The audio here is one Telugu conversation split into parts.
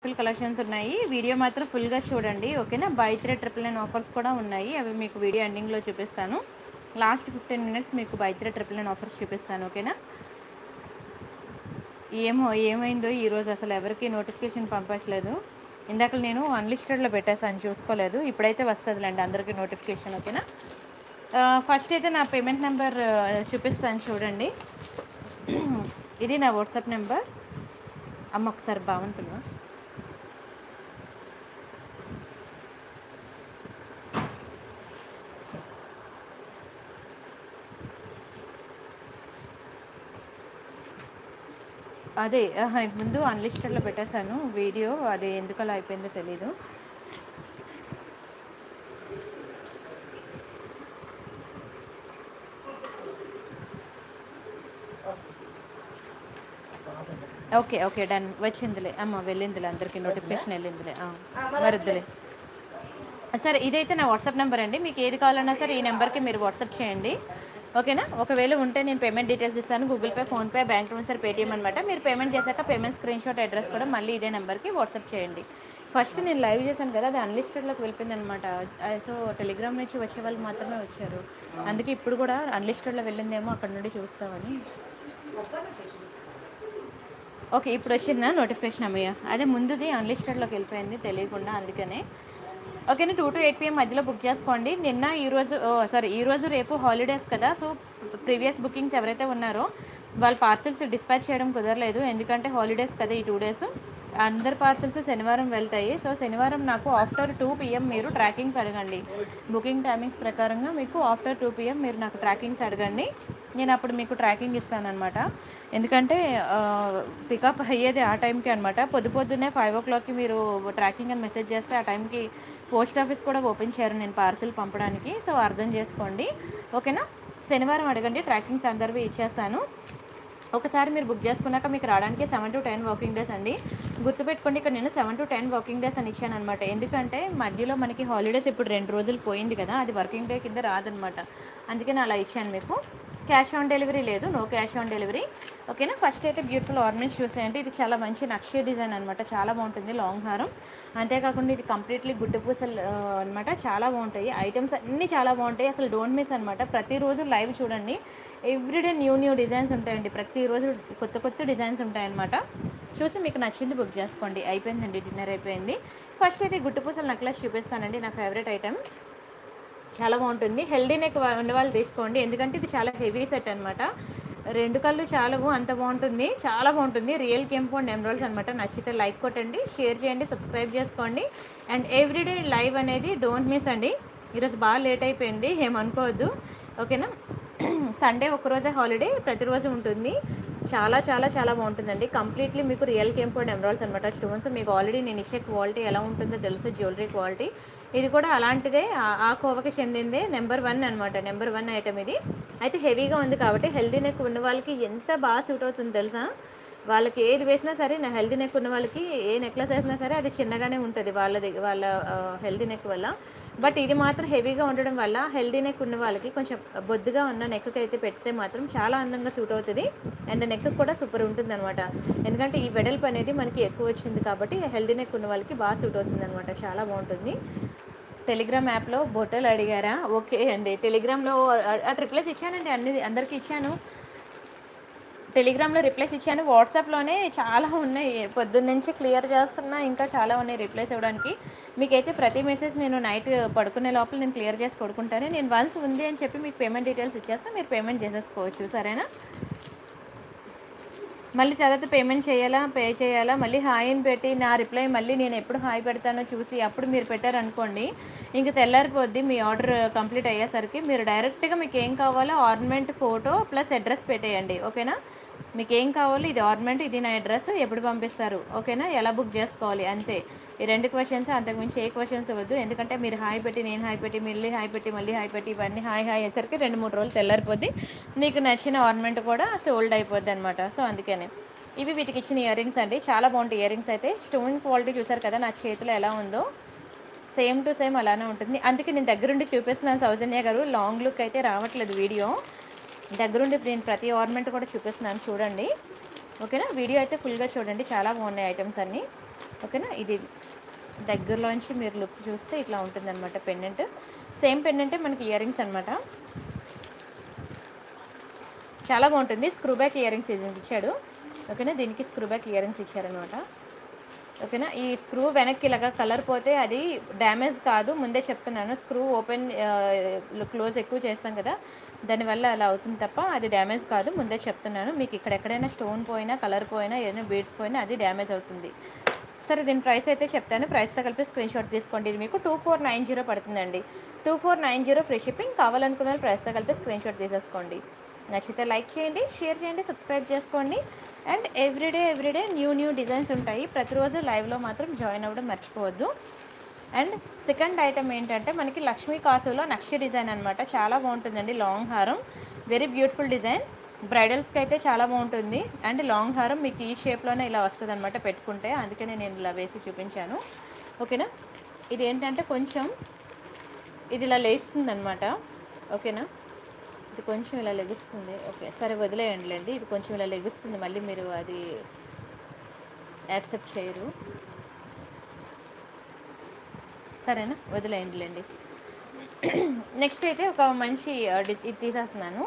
ఫుల్ కలెక్షన్స్ ఉన్నాయి వీడియో మాత్రం ఫుల్గా చూడండి ఓకేనా buy three triple nine offers కూడా ఉన్నాయి అవి మీకు వీడియో ఎండింగ్లో చూపిస్తాను లాస్ట్ ఫిఫ్టీన్ మినిట్స్ మీకు buy three triple nine offers చూపిస్తాను ఓకేనా ఏమో ఏమైందో ఈరోజు అసలు ఎవరికి నోటిఫికేషన్ పంపట్లేదు ఇందాక నేను అన్లిస్టెడ్లో పెట్టేసాను చూసుకోలేదు ఇప్పుడైతే వస్తుందిలేండి అందరికీ నోటిఫికేషన్ ఓకేనా ఫస్ట్ అయితే నా పేమెంట్ నెంబర్ చూపిస్తాను చూడండి ఇది నా వాట్సాప్ నెంబర్ అమ్మ ఒకసారి బాగుంటుందా అదే ఆహా, ముందు అన్లిస్టెడ్లో పెట్టేశాను వీడియో అది ఎందుకు అలా అయిపోయిందో తెలీదు ఓకే ఓకే డన్ వచ్చిందిలే అమ్మ వెళ్ళిందిలే అందరికీ నోటిఫికేషన్ వెళ్ళిందిలే ఆ, మరొద్దులే సరే ఇదైతే నా వాట్సాప్ నెంబర్ అండి మీకు ఏది కావాలన్నా సరే ఈ నెంబర్కి మీరు వాట్సాప్ చేయండి ఓకేనా ఒకవేళ ఉంటే నేను పేమెంట్ డీటెయిల్స్ ఇస్తాను Google Pay PhonePe bank transfer Paytm అనమాట మీరు పేమెంట్ చేశాక పేమెంట్ స్క్రీన్ షాట్ అడ్రస్ కూడా మళ్ళీ ఇదే నెంబర్కి వాట్సాప్ చేయండి ఫస్ట్ నేను లైవ్ చేశాను కదా అది అన్లిస్టెడ్లోకి వెళ్ళిపోయింది అనమాట సో టెలిగ్రామ్ నుంచి వచ్చే వాళ్ళు మాత్రమే వచ్చారు అందుకే ఇప్పుడు కూడా అన్లిస్టెడ్లో వెళ్ళిందేమో అక్కడ నుండి చూస్తామని ఓకే ఇప్పుడు వచ్చిందా నోటిఫికేషన్ అమ్మయ్య అదే ముందుది అన్లిస్టెడ్లోకి వెళ్ళిపోయింది తెలియకుండా అందుకనే ఓకేనా టూ టు ఎయిట్ పిఎం మధ్యలో బుక్ చేసుకోండి నిన్న ఈరోజు సారీ ఈరోజు రేపు హాలిడేస్ కదా సో ప్రీవియస్ బుకింగ్స్ ఎవరైతే ఉన్నారో వాళ్ళ పార్సల్స్ డిస్పాచ్ చేయడం కుదరలేదు ఎందుకంటే హాలిడేస్ కదా ఈ టూ డేస్ అందరు పార్సల్స్ శనివారం వెళ్తాయి సో శనివారం నాకు ఆఫ్టర్ టూ పిఎం మీరు ట్రాకింగ్స్ అడగండి బుకింగ్ టైమింగ్స్ ప్రకారంగా మీకు ఆఫ్టర్ టూ పిఎం మీరు నాకు ట్రాకింగ్స్ అడగండి నేను అప్పుడు మీకు ట్రాకింగ్ ఇస్తానన్నమాట ఎందుకంటే పికప్ అయ్యేది ఆ టైంకి అనమాట పొద్దు పొద్దున్నే ఫైవ్ ఓ క్లాక్కి మీరు ట్రాకింగ్ అని మెసేజ్ చేస్తే ఆ టైంకి పోస్ట్ ఆఫీస్ కూడా ఓపెన్ చేయరు నేను పార్సిల్ పంపడానికి సో అర్థం చేసుకోండి ఓకేనా శనివారం అడగండి ట్రాకింగ్స్ అందరివి ఇచ్చేస్తాను ఒకసారి మీరు బుక్ చేసుకున్నాక మీకు రావడానికి seven to ten working days అండి గుర్తుపెట్టుకోండి ఇక్కడ నేను seven to ten working days అని ఇచ్చాను అనమాట ఎందుకంటే మధ్యలో మనకి హాలిడేస్ ఇప్పుడు రెండు రోజులు పోయింది కదా అది వర్కింగ్ డే కింద రాదనమాట అందుకని అలా ఇచ్చాను మీకు క్యాష్ ఆన్ డెలివరీ లేదు నో క్యాష్ ఆన్ డెలివరీ ఓకేనా ఫస్ట్ అయితే బ్యూటిఫుల్ ఆర్నమెంట్స్ చూసేయండి ఇది చాలా మంచి నక్షి డిజైన్ అనమాట చాలా బాగుంటుంది లాంగ్ హారం అంతేకాకుండా ఇది కంప్లీట్లీ గుడ్డు పూసలు అనమాట చాలా బాగుంటాయి ఐటమ్స్ అన్నీ చాలా బాగుంటాయి అసలు డోంట్ మిస్ అనమాట ప్రతిరోజు లైవ్ చూడండి ఎవ్రీడే న్యూ న్యూ డిజైన్స్ ఉంటాయండి ప్రతిరోజు కొత్త కొత్త డిజైన్స్ ఉంటాయన్నమాట చూసి మీకు నచ్చింది బుక్ చేసుకోండి అయిపోయిందండి డిన్నర్ అయిపోయింది ఫస్ట్ అయితే గుట్టు పూసల నెక్లెస్ చూపిస్తానండి నా ఫేవరెట్ ఐటమ్ చాలా బాగుంటుంది హెల్దీ నెక్ ఉన్న వాళ్ళు తీసుకోండి ఎందుకంటే ఇది చాలా హెవీ సెట్ అనమాట రెండు కళ్ళు చాలవు అంత బాగుంటుంది చాలా బాగుంటుంది రియల్ కెంపౌండ్ ఎమరాల్స్ అనమాట నచ్చితే లైక్ కొట్టండి షేర్ చేయండి సబ్స్క్రైబ్ చేసుకోండి అండ్ ఎవ్రీడే లైవ్ అనేది డోంట్ మిస్ అండి ఈరోజు బాగా లేట్ అయిపోయింది ఏమనుకోవద్దు ఓకేనా సండే ఒకరోజే హాలిడే ప్రతిరోజు ఉంటుంది చాలా చాలా చాలా బాగుంటుందండి కంప్లీట్లీ మీకు రియల్ కెంపౌండ్ ఎమరాల్స్ అనమాట స్టోన్స్ మీకు ఆల్రెడీ నేను ఇచ్చే క్వాలిటీ ఎలా ఉంటుందో తెలుసు జ్యువెలరీ క్వాలిటీ ఇది కూడా అలాంటిదే ఆ- ఆ కోవకి చెందిందే నెంబర్ వన్ అనమాట నెంబర్ వన్ ఐటమ్ ఇది అయితే హెవీగా ఉంది కాబట్టి హెల్దీ నెక్ ఉన్న వాళ్ళకి ఎంత బాగా సూట్ అవుతుంది తెలుసా వాళ్ళకి ఏది వేసినా సరే నా హెల్దీ నెక్ ఉన్న వాళ్ళకి ఏ నెక్లెస్ వేసినా సరే అది చిన్నగానే ఉంటుంది వాళ్ళ దగ్గర వాళ్ళ హెల్దీ నెక్ వల్ల బట్ ఇది మాత్రం హెవీగా ఉండడం వల్ల హెల్దీ నెక్ ఉన్న వాళ్ళకి కొంచెం బొద్దుగా ఉన్న నెక్కి అయితే పెడితే మాత్రం చాలా అందంగా సూట్ అవుతుంది అండ్ నెక్ కూడా సూపర్ ఉంటుంది అనమాట ఎందుకంటే ఈ వెడల్పు అనేది మనకి ఎక్కువ వచ్చింది కాబట్టి హెల్దీ నెక్ ఉన్న వాళ్ళకి బాగా సూట్ అవుతుంది అనమాట చాలా బాగుంటుంది టెలిగ్రామ్ యాప్లో బొట్టలు అడిగారా ఓకే అండి టెలిగ్రామ్లో ఆ ట్రిప్లెస్ ఇచ్చానండి అన్ని అందరికీ ఇచ్చాను టెలిగ్రామ్లో రిప్లైస్ ఇచ్చాను వాట్సాప్లోనే చాలా ఉన్నాయి పొద్దున్న నుంచి క్లియర్ చేస్తున్నా ఇంకా చాలా ఉన్నాయి రిప్లైస్ ఇవ్వడానికి మీకైతే ప్రతి మెసేజ్ నేను నైట్ పడుకునే లోపల నేను క్లియర్ చేసి పడుకుంటాను నేను వన్స్ ఉంది అని చెప్పి మీకు పేమెంట్ డీటెయిల్స్ ఇచ్చేస్తే మీరు పేమెంట్ చేసేసుకోవచ్చు సరేనా మళ్ళీ తర్వాత పేమెంట్ చేయాలా పే చేయాలా మళ్ళీ హాయ్ అని పెట్టి నా రిప్లై మళ్ళీ నేను ఎప్పుడు హాయ్ పెడతానో చూసి అప్పుడు మీరు పెట్టారనుకోండి ఇంక తెల్లారిపోద్ది మీ ఆర్డర్ కంప్లీట్ అయ్యేసరికి మీరు డైరెక్ట్గా మీకు ఏం కావాలో ఆర్నమెంట్ ఫోటో ప్లస్ అడ్రస్ పెట్టేయండి ఓకేనా మీకు ఏం కావాలో ఇది ఆర్నమెంట్ ఇది నా అడ్రస్ ఎప్పుడు పంపిస్తారు ఓకేనా ఎలా బుక్ చేసుకోవాలి అంతే ఈ రెండు క్వశ్చన్స్ అంతకుమించి ఏ క్వశ్చన్స్ ఇవ్వద్దు ఎందుకంటే మీరు హాయ్ పెట్టి నేను హాయ్ పెట్టి మళ్ళీ హాయ్ పెట్టి మళ్ళీ హాయ్ పెట్టి ఇవన్నీ హాయ్ హాయ్ అయ్యేసరికి రెండు మూడు రోజులు తెల్లారిపోద్ది మీకు నచ్చిన ఆర్నమెంట్ కూడా సోల్డ్ అయిపోద్ది అనమాట సో అందుకని ఇవి వీటికి ఇచ్చిన ఇయర్ రింగ్స్ అండి చాలా బాగుంటాయి ఇయర్ రింగ్స్ అయితే స్టోన్ క్వాలిటీ చూసారు కదా నా చేతిలో ఎలా ఉందో సేమ్ టు సేమ్ అలానే ఉంటుంది అందుకే నేను దగ్గరుండి చూపిస్తున్నాను సౌజన్య గారు లాంగ్ లుక్ అయితే రావట్లేదు వీడియో దగ్గరుండి నేను ప్రతి ఆర్నమెంట్ కూడా చూపిస్తున్నాను చూడండి ఓకేనా వీడియో అయితే ఫుల్గా చూడండి చాలా బాగున్నాయి ఐటమ్స్ అన్నీ ఓకేనా ఇది దగ్గరలోంచి మీరు లుక్ చూస్తే ఇట్లా ఉంటుంది అనమాట పెండెంట్ సేమ్ పెండెంటే మనకి ఇయర్ రింగ్స్ అనమాట చాలా బాగుంటుంది స్క్రూ బ్యాక్ ఇయర్ రింగ్స్ ఇచ్చాడు ఓకేనా దీనికి స్క్రూ బ్యాక్ ఇయర్ రింగ్స్ ఇచ్చారనమాట ఓకేనా ఈ స్క్రూ వెనక్కి ఇలాగా కలర్ పోతే అది డ్యామేజ్ కాదు ముందే చెప్తున్నాను స్క్రూ ఓపెన్ క్లోజ్ ఎక్కువ చేస్తాం కదా దానివల్ల అలా అవుతుంది తప్ప అది డ్యామేజ్ కాదు ముందే చెప్తున్నాను మీకు ఇక్కడ ఎక్కడైనా స్టోన్ పోయినా కలర్ పోయినా ఏదైనా బీడ్స్ పోయినా అది డ్యామేజ్ అవుతుంది సరే దీని ప్రైస్ అయితే చెప్తాను ప్రైస్తో కలిపి స్క్రీన్ షాట్ తీసుకోండి ఇది మీకు టూ ఫోర్ నైన్ జీరో పడుతుందండి two four nine zero free shipping కావాలనుకున్న వాళ్ళు ప్రైస్తో కలిపి స్క్రీన్ షాట్ తీసేసుకోండి నచ్చితే లైక్ చేయండి షేర్ చేయండి సబ్స్క్రైబ్ చేసుకోండి and everyday everyday new new designs ఉంటాయి ప్రతిరోజు లైవ్లో మాత్రం జాయిన్ అవ్వడం మర్చిపోవద్దు అండ్ సెకండ్ ఐటమ్ ఏంటంటే మనకి లక్ష్మీ కాసులో నక్షి డిజైన్ అనమాట చాలా బాగుంటుందండి లాంగ్ హారం వెరీ బ్యూటిఫుల్ డిజైన్ బ్రైడల్స్కి అయితే చాలా బాగుంటుంది అండ్ లాంగ్ హారం మీకు ఈ షేప్లోనే ఇలా వస్తుంది అనమాట పెట్టుకుంటే అందుకనే నేను ఇలా వేసి చూపించాను ఓకేనా ఇది ఏంటంటే కొంచెం ఇది ఇలా లేస్తుంది అనమాట ఓకేనా ఇది కొంచెం ఇలా లెగుస్తుంది ఓకే సరే వదిలేయండిలేండి ఇది కొంచెం ఇలా లెగుస్తుంది మళ్ళీ మీరు అది యాక్సెప్ట్ చేయరు సరేనా వదిలేయండిలేండి నెక్స్ట్ అయితే ఒక మంచి ఆ, డి- ఇది తీసేస్తున్నాను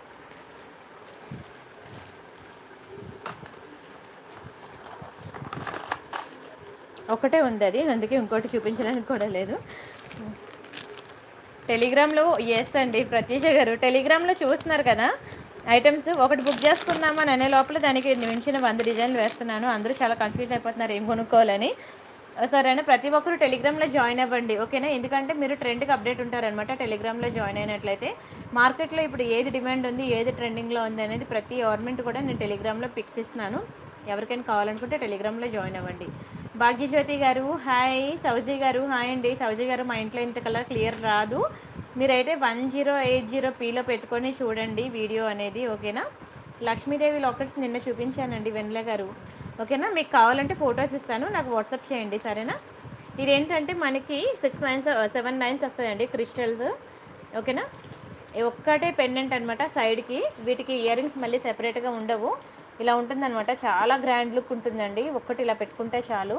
ఒకటే ఉంది అది అందుకే ఇంకోటి చూపించడానికి కూడా లేదు టెలిగ్రామ్లో ఎస్ అండి ప్రత్యూష గారు టెలిగ్రామ్లో చూస్తున్నారు కదా ఐటమ్స్ ఒకటి బుక్ చేసుకుందామని అనే లోపల దానికి మించిన వంద డిజైన్లు వేస్తున్నాను అందరూ చాలా కన్ఫ్యూజ్ అయిపోతున్నారు ఏం కొనుక్కోవాలని సరేనా ప్రతి ఒక్కరు టెలిగ్రామ్లో జాయిన్ అవ్వండి ఓకేనా ఎందుకంటే మీరు ట్రెండ్కి అప్డేట్ ఉంటారనమాట టెలిగ్రామ్లో జాయిన్ అయినట్లయితే మార్కెట్లో ఇప్పుడు ఏది డిమాండ్ ఉంది ఏది ట్రెండింగ్లో ఉంది అనేది ప్రతి గవర్నమెంట్ కూడా నేను టెలిగ్రామ్లో పిక్స్ ఇస్తున్నాను ఎవరికైనా కావాలనుకుంటే టెలిగ్రామ్లో జాయిన్ అవ్వండి భాగ్యజ్యోతి గారు హాయ్ సౌజీ గారు హాయ్ అండి సౌజీ గారు మా ఇంట్లో ఇంత కలర్ క్లియర్ రాదు మీరైతే వన్ జీరో ఎయిట్ జీరో పీలో పెట్టుకొని చూడండి వీడియో అనేది ఓకేనా లక్ష్మీదేవి లాకెట్స్ నిన్న చూపించానండి వెన్నెల గారు ఓకేనా మీకు కావాలంటే ఫొటోస్ ఇస్తాను నాకు వాట్సాప్ చేయండి సరేనా ఇదేంటంటే మనకి సిక్స్ నైన్స్ సెవెన్ నైన్స్ వస్తాయండి క్రిస్టల్స్ ఓకేనా ఈ ఒక్కటే పెండెంట్ అనమాట సైడ్కి వీటికి ఇయర్ రింగ్స్ మళ్ళీ సెపరేట్గా ఉండవు ఇలా ఉంటుందన్నమాట చాలా గ్రాండ్ లుక్ ఉంటుందండి ఒక్కటి ఇలా పెట్టుకుంటే చాలు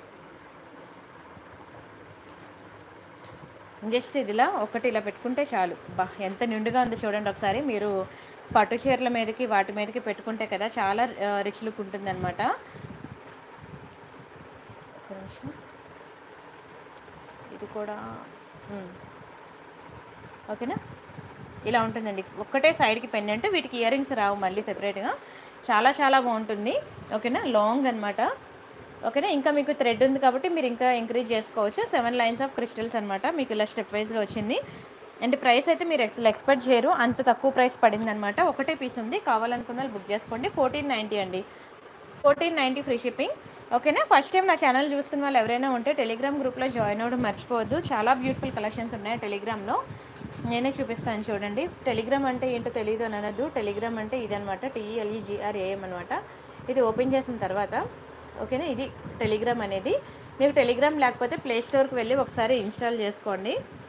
జస్ట్ ఇదిలా ఒకటి ఇలా పెట్టుకుంటే చాలు బా ఎంత నిండుగా ఉందో చూడండి ఒకసారి మీరు పట్టు చీరల మీదకి వాటి మీదకి పెట్టుకుంటే కదా చాలా రిచ్ లుక్ ఉంటుందన్నమాట ఒక్క నిమిషం. ఇది కూడా ఉమ్. ఓకేనా ఇలా ఉంటుందండి ఒక్కటే సైడ్కి పెండెంట్ వీటికి ఇయర్ రింగ్స్ రావు మళ్ళీ సెపరేట్గా చాలా చాలా బాగుంటుంది ఓకేనా లాంగ్ అనమాట ఓకేనా ఇంకా మీకు థ్రెడ్ ఉంది కాబట్టి మీరు ఇంకా ఇంక్రీజ్ చేసుకోవచ్చు సెవెన్ లైన్స్ ఆఫ్ క్రిస్టల్స్ అనమాట మీకు ఇలా స్టెప్ వైజ్గా వచ్చింది అండ్ ప్రైస్ అయితే మీరు అసలు ఎక్స్పెక్ట్ చేయరు అంత తక్కువ ప్రైస్ పడింది అనమాట ఒకటే పీస్ ఉంది కావాలనుకున్న వాళ్ళు బుక్ చేసుకోండి ఫోర్టీన్ నైంటీ అండి ఫోర్టీన్ నైంటీ ఫ్రీ షిప్పింగ్ ఓకేనా ఫస్ట్ టైం నా ఛానల్ చూస్తున్న వాళ్ళు ఎవరైనా ఉంటే టెలిగ్రామ్ గ్రూప్లో జాయిన్ అవ్వడం మర్చిపోవద్దు చాలా బ్యూటిఫుల్ కలెక్షన్స్ ఉన్నాయి టెలిగ్రామ్లో నేనే చూపిస్తాను చూడండి టెలిగ్రామ్ అంటే ఏంటో తెలియదు అని అనొద్దు టెలిగ్రామ్ అంటే ఇదనమాట టీఎల్ఈజిఆర్ ఏఎం అనమాట ఇది ఓపెన్ చేసిన తర్వాత ఓకేనా ఇది టెలిగ్రామ్ అనేది మీకు టెలిగ్రామ్ లేకపోతే ప్లే స్టోర్కి వెళ్ళి ఒకసారి ఇన్స్టాల్ చేసుకోండి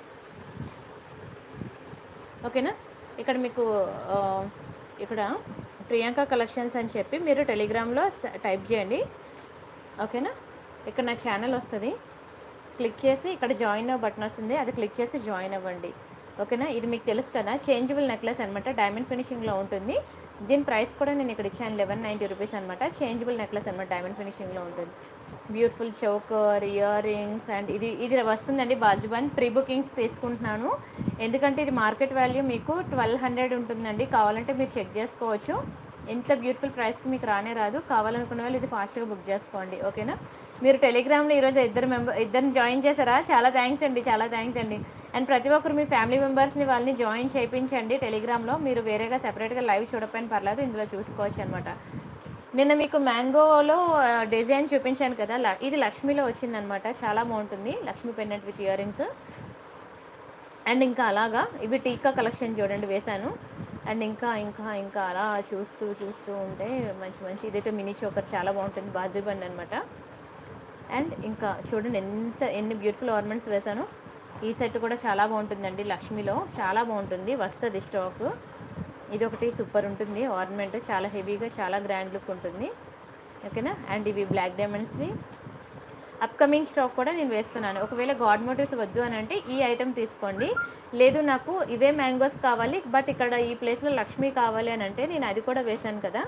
ఓకేనా ఇక్కడ మీకు ఆ, ఇక్కడ ప్రియాంక కలెక్షన్స్ అని చెప్పి మీరు టెలిగ్రామ్లో స- టైప్ చేయండి ఓకేనా ఇక్కడ నా ఛానల్ వస్తుంది క్లిక్ చేసి ఇక్కడ జాయిన్ అవ్వ బటన్ వస్తుంది అది క్లిక్ చేసి జాయిన్ అవ్వండి ఓకేనా ఇది మీకు తెలుసు కదా చేంజబుల్ నెక్లెస్ అనమాట డైమండ్ ఫినిషింగ్లో ఉంటుంది దీని ప్రైస్ కూడా నేను ఇక్కడ ఇచ్చాను లెవెన్ నైంటీ రూపీస్ అనమాట చేంజబుల్ నెక్లెస్ అనమాట డైమండ్ ఫినిషింగ్లో ఉంటుంది beautiful choker ear rings and ఇది ఇది వస్తుందండి బాజుబాన్ ప్రీ బుకింగ్స్ తీసుకుంటున్నాను ఎందుకంటే ఇది మార్కెట్ వాల్యూ మీకు ట్వెల్వ్ హండ్రెడ్ ఉంటుందండి కావాలంటే మీరు చెక్ చేసుకోవచ్చు ఎంత బ్యూటిఫుల్ ప్రైస్కి మీకు రానే రాదు కావాలనుకున్న వాళ్ళు ఇది ఫాస్ట్గా బుక్ చేసుకోండి ఓకేనా మీరు టెలిగ్రామ్లో ఈరోజు ఇద్దరు మెంబర్ ఇద్దరిని జాయిన్ చేశారా చాలా థ్యాంక్స్ అండి చాలా థ్యాంక్స్ అండి అండ్ ప్రతి ఒక్కరు మీ ఫ్యామిలీ మెంబర్స్ని వాళ్ళని జాయిన్ చేయించండి టెలిగ్రామ్లో మీరు వేరేగా సెపరేట్గా లైవ్ చూడకపోయిన పర్లేదు ఇందులో చూసుకోవచ్చు అనమాట నిన్న మీకు మ్యాంగోలో డిజైన్ చూపించాను కదా ల- ఇది లక్ష్మీలో వచ్చిందనమాట చాలా బాగుంటుంది Lakshmi pendant with year rings and ఇంకా అలాగా ఇవి టీకా కలెక్షన్ చూడండి వేశాను అండ్ ఇంకా ఇంకా ఇంకా అలా చూస్తూ చూస్తూ ఉంటే మంచి మంచి ఇదైతే మినీ చోకర్ చాలా బాగుంటుంది బాజీ బండ్ అనమాట అండ్ ఇంకా చూడండి ఎంత ఎన్ని బ్యూటిఫుల్ ఆర్నమెంట్స్ వేశాను ఈ సెట్ కూడా చాలా బాగుంటుందండి లక్ష్మిలో చాలా బాగుంటుంది వస్తుంది స్టాక్ ఇది ఒకటి సూపర్ ఉంటుంది ఆర్నమెంట్ చాలా హెవీగా చాలా గ్రాండ్ లుక్ ఉంటుంది ఓకేనా అండ్ ఇవి బ్లాక్ డైమండ్స్వి అప్కమింగ్ స్టాక్ కూడా నేను వేస్తున్నాను ఒకవేళ గాడ్ మోటివ్స్ వద్దు అని అంటే ఈ ఐటెం తీసుకోండి లేదు నాకు ఇవే మ్యాంగోస్ కావాలి బట్ ఇక్కడ ఈ ప్లేస్లో లక్ష్మి కావాలి అని అంటే నేను అది కూడా వేశాను కదా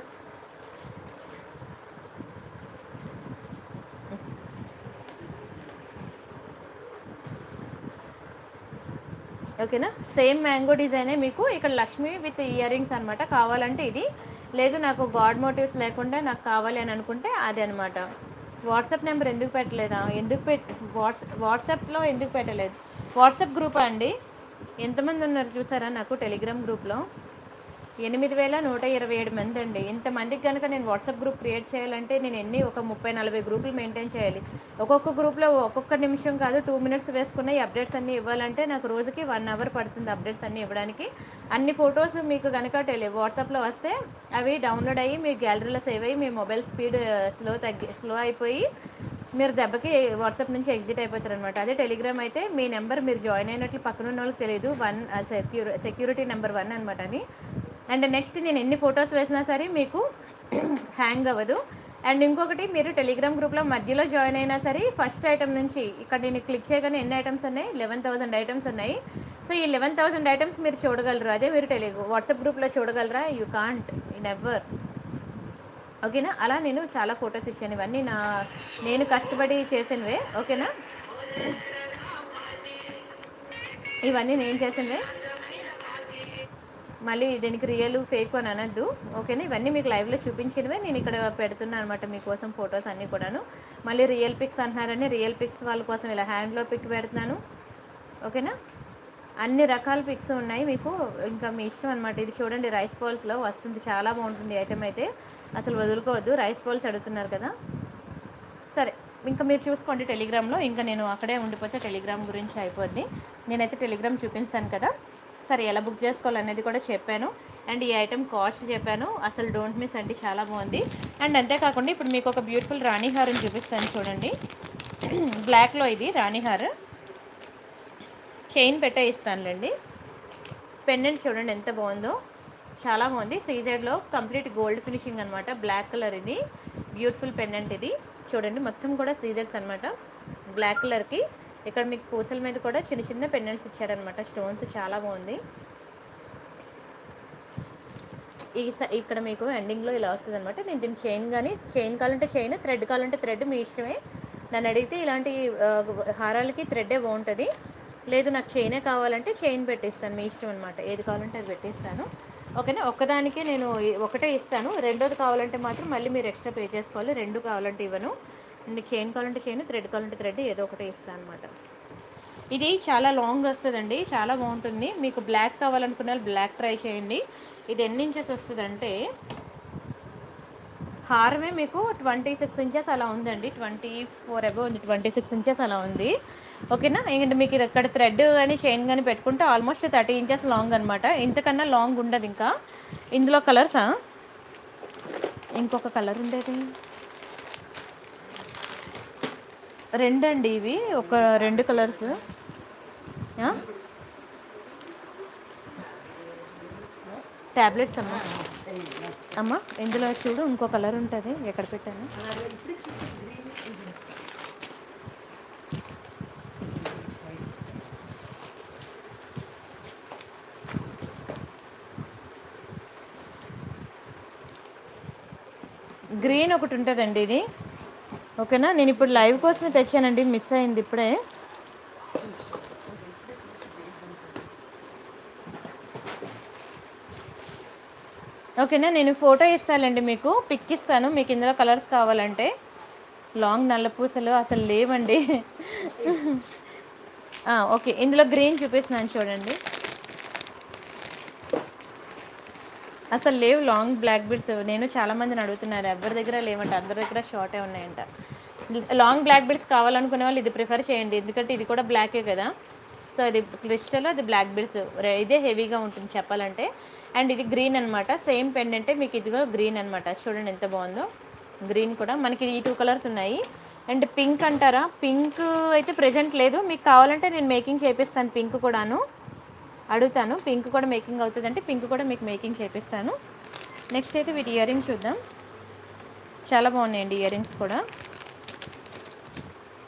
ఓకేనా సేమ్ మ్యాంగో డిజైనే మీకు ఇక్కడ లక్ష్మి విత్ ఇయర్ రింగ్స్ అనమాట కావాలంటే ఇది లేదు నాకు గాడ్ మోటివ్స్ లేకుండా నాకు కావాలి అని అనుకుంటే అది అనమాట వాట్సాప్ నెంబర్ ఎందుకు పెట్టలేదా ఎందుకు పెట్ వాట్స్ వాట్సాప్లో ఎందుకు పెట్టలేదు వాట్సాప్ గ్రూపా అండి ఎంతమంది ఉన్నారు చూసారా నాకు టెలిగ్రామ్ గ్రూప్లో ఎనిమిది వేల నూట ఇరవై ఏడు మంది అండి ఇంతమందికి కనుక నేను వాట్సాప్ గ్రూప్ క్రియేట్ చేయాలంటే నేను ఎన్ని ఒక ముప్పై నలభై గ్రూపులు మెయింటైన్ చేయాలి ఒక్కొక్క గ్రూప్లో ఒక్కొక్క నిమిషం కాదు టూ మినిట్స్ వేసుకున్న ఈ అప్డేట్స్ అన్నీ ఇవ్వాలంటే నాకు రోజుకి వన్ అవర్ పడుతుంది అప్డేట్స్ అన్నీ ఇవ్వడానికి అన్ని ఫొటోస్ మీకు కనుక టెలి వాట్సాప్లో వస్తే అవి డౌన్లోడ్ అయ్యి మీ గ్యాలరీలో సేవ్ అయ్యి మీ మొబైల్ స్పీడ్ స్లో తగ్గి స్లో అయిపోయి మీరు దెబ్బకి వాట్సాప్ నుంచి ఎగ్జిట్ అయిపోతారు అనమాట అదే టెలిగ్రామ్ అయితే మీ నెంబర్ మీరు జాయిన్ అయినట్లు పక్కన ఉన్న వాళ్ళకి తెలియదు one secure security number one అనమాట అది అండ్ నెక్స్ట్ నేను ఎన్ని ఫొటోస్ వేసినా సరే మీకు హ్యాంగ్ అవ్వదు అండ్ ఇంకొకటి మీరు టెలిగ్రామ్ గ్రూప్లో మధ్యలో జాయిన్ అయినా సరే ఫస్ట్ ఐటమ్ నుంచి ఇక్కడ నేను క్లిక్ చేయగానే ఎన్ని ఐటమ్స్ ఉన్నాయి లెవెన్ థౌసండ్ ఐటమ్స్ ఉన్నాయి సో ఈ లెవెన్ థౌసండ్ ఐటమ్స్ మీరు చూడగలరు అదే మీరు టెలి వాట్సాప్ గ్రూప్లో చూడగలరా యూ కాంట్ ఇన్ ఎవర్ ఓకేనా అలా నేను చాలా ఫొటోస్ ఇచ్చాను ఇవన్నీ నా నేను కష్టపడి చేసినవే ఓకేనా ఇవన్నీ నేను చేసినవే మళ్ళీ దీనికి రియల్ ఫేక్ అని అనద్దు ఓకేనా ఇవన్నీ మీకు లైవ్లో చూపించినవే నేను ఇక్కడ పెడుతున్నాను అనమాట మీకోసం ఫొటోస్ అన్నీ కూడాను మళ్ళీ రియల్ పిక్స్ అంటున్నారని రియల్ పిక్స్ వాళ్ళ కోసం ఇలా హ్యాండ్లో పిక్ పెడుతున్నాను ఓకేనా అన్ని రకాల పిక్స్ ఉన్నాయి మీకు ఇంకా మీ ఇష్టం అనమాట ఇది చూడండి రైస్ బాల్స్లో వస్తుంది చాలా బాగుంటుంది ఐటమ్ అయితే అసలు వదులుకోవద్దు రైస్ బాల్స్ అడుగుతున్నారు కదా సరే ఇంకా మీరు చూసుకోండి టెలిగ్రామ్లో ఇంకా నేను అక్కడే ఉండిపోతే టెలిగ్రామ్ గురించి అయిపోద్ది నేనైతే టెలిగ్రామ్ చూపిస్తాను కదా సరే ఎలా బుక్ చేసుకోవాలనేది కూడా చెప్పాను అండ్ ఈ ఐటెం కాస్ట్ చెప్పాను అసలు డోంట్ మిస్ అండి చాలా బాగుంది అండ్ అంతేకాకుండా ఇప్పుడు మీకు ఒక బ్యూటిఫుల్ రాణి హారం చూపిస్తాను చూడండి బ్లాక్లో ఇది రాణి హార్ చైన్ పెట్టే ఇస్తానులేండి పెండెంట్ చూడండి ఎంత బాగుందో చాలా బాగుంది సీజెడ్లో కంప్లీట్ గోల్డ్ ఫినిషింగ్ అనమాట బ్లాక్ కలర్ ఇది బ్యూటిఫుల్ పెండెంట్ ఇది చూడండి మొత్తం కూడా సీజెడ్స్ అనమాట బ్లాక్ కలర్కి ఇక్కడ మీకు పూసల మీద కూడా చిన్న చిన్న పెండెంట్స్ ఇచ్చారనమాట స్టోన్స్ చాలా బాగుంది ఈ స- ఇక్కడ మీకు ఎండింగ్లో ఇలా వస్తుంది అనమాట నేను దీన్ని చైన్ కానీ చైన్ కావాలంటే చైన్ థ్రెడ్ కావాలంటే థ్రెడ్ మీ ఇష్టమే నన్ను అడిగితే ఇలాంటి ఆ, హారాలకి థ్రెడ్డే బాగుంటుంది లేదు నాకు చైనే కావాలంటే చైన్ పెట్టిస్తాను మీ ఇష్టం అనమాట ఏది కావాలంటే అది పెట్టిస్తాను ఓకేనా ఒక్కదానికే నేను ఈ- ఒకటే ఇస్తాను రెండోది కావాలంటే మాత్రం మళ్ళీ మీరు ఎక్స్ట్రా పే చేసుకోవాలి రెండు కావాలంటే ఇవ్వను మీకు చైన్ కావాలంటే చైన్ థ్రెడ్ కావాలంటే థ్రెడ్ ఏదో ఒకటే ఇస్తాను అనమాట ఇది చాలా లాంగ్ వస్తుందండి చాలా బాగుంటుంది మీకు బ్లాక్ కావాలనుకున్న వాళ్ళు బ్లాక్ ట్రై చేయండి ఇది ఎన్ని ఇంచెస్ వస్తుందంటే హారమే మీకు ట్వంటీ సిక్స్ ఇంచెస్ అలా ఉందండి ట్వంటీ ఫోర్ అబో ఉంది ట్వంటీ సిక్స్ ఇంచెస్ అలా ఉంది ఓకేనా ఇంకంటే మీకు ఇది ఇక్కడ థ్రెడ్ కానీ చైన్ కానీ పెట్టుకుంటే ఆల్మోస్ట్ థర్టీ ఇంచెస్ లాంగ్ అనమాట ఇంతకన్నా లాంగ్ ఉండదు ఇంకా ఇందులో కలర్సా ఇంకొక కలర్ ఉండేది రెండండి ఇవి ఒక రెండు కలర్స్ ట్యాబ్లెట్స్ అమ్మా అమ్మా ఇందులో చూడు ఇంకో కలర్ ఉంటుంది ఎక్కడ పెట్టాను గ్రీన్ ఒకటి ఉంటుందండి ఇది ఓకేనా నేను ఇప్పుడు లైవ్ కోసమే తెచ్చానండి మిస్ అయింది ఇప్పుడే ఓకేనా నేను ఫోటో ఇస్తానండి మీకు పిక్ ఇస్తాను మీకు ఇందులో కలర్స్ కావాలంటే లాంగ్ నల్ల పూసలు అసలు లేవండి ఆ, ఓకే ఇందులో గ్రీన్ చూపిస్తున్నాను చూడండి అసలు లేవు లాంగ్ బ్లాక్ బీడ్స్ నేను చాలా మందిని అడుగుతున్నారు ఎవరి దగ్గర లేవంట అందరి దగ్గర షార్టే ఉన్నాయంట లాంగ్ బ్లాక్ బీడ్స్ కావాలనుకునే వాళ్ళు ఇది ప్రిఫర్ చేయండి ఎందుకంటే ఇది కూడా బ్లాకే కదా సో అది క్రిస్టల్ అది బ్లాక్ బీడ్స్ ఇదే హెవీగా ఉంటుంది చెప్పాలంటే అండ్ ఇది గ్రీన్ అనమాట సేమ్ పెండెంటే మీకు ఇదిగో గ్రీన్ అనమాట చూడండి ఎంత బాగుందో గ్రీన్ కూడా మనకి ఈ టూ కలర్స్ ఉన్నాయి అండ్ పింక్ అంటారా పింక్ అయితే ప్రెజెంట్ లేదు మీకు కావాలంటే నేను మేకింగ్ చేపిస్తాను పింక్ కూడాను అడుగుతాను పింక్ కూడా మేకింగ్ అవుతుందంటే పింక్ కూడా మీకు మేకింగ్ చేపిస్తాను నెక్స్ట్ అయితే వీటి ఇయర్ రింగ్స్ చూద్దాం చాలా బాగున్నాయండి ఇయర్ రింగ్స్ కూడా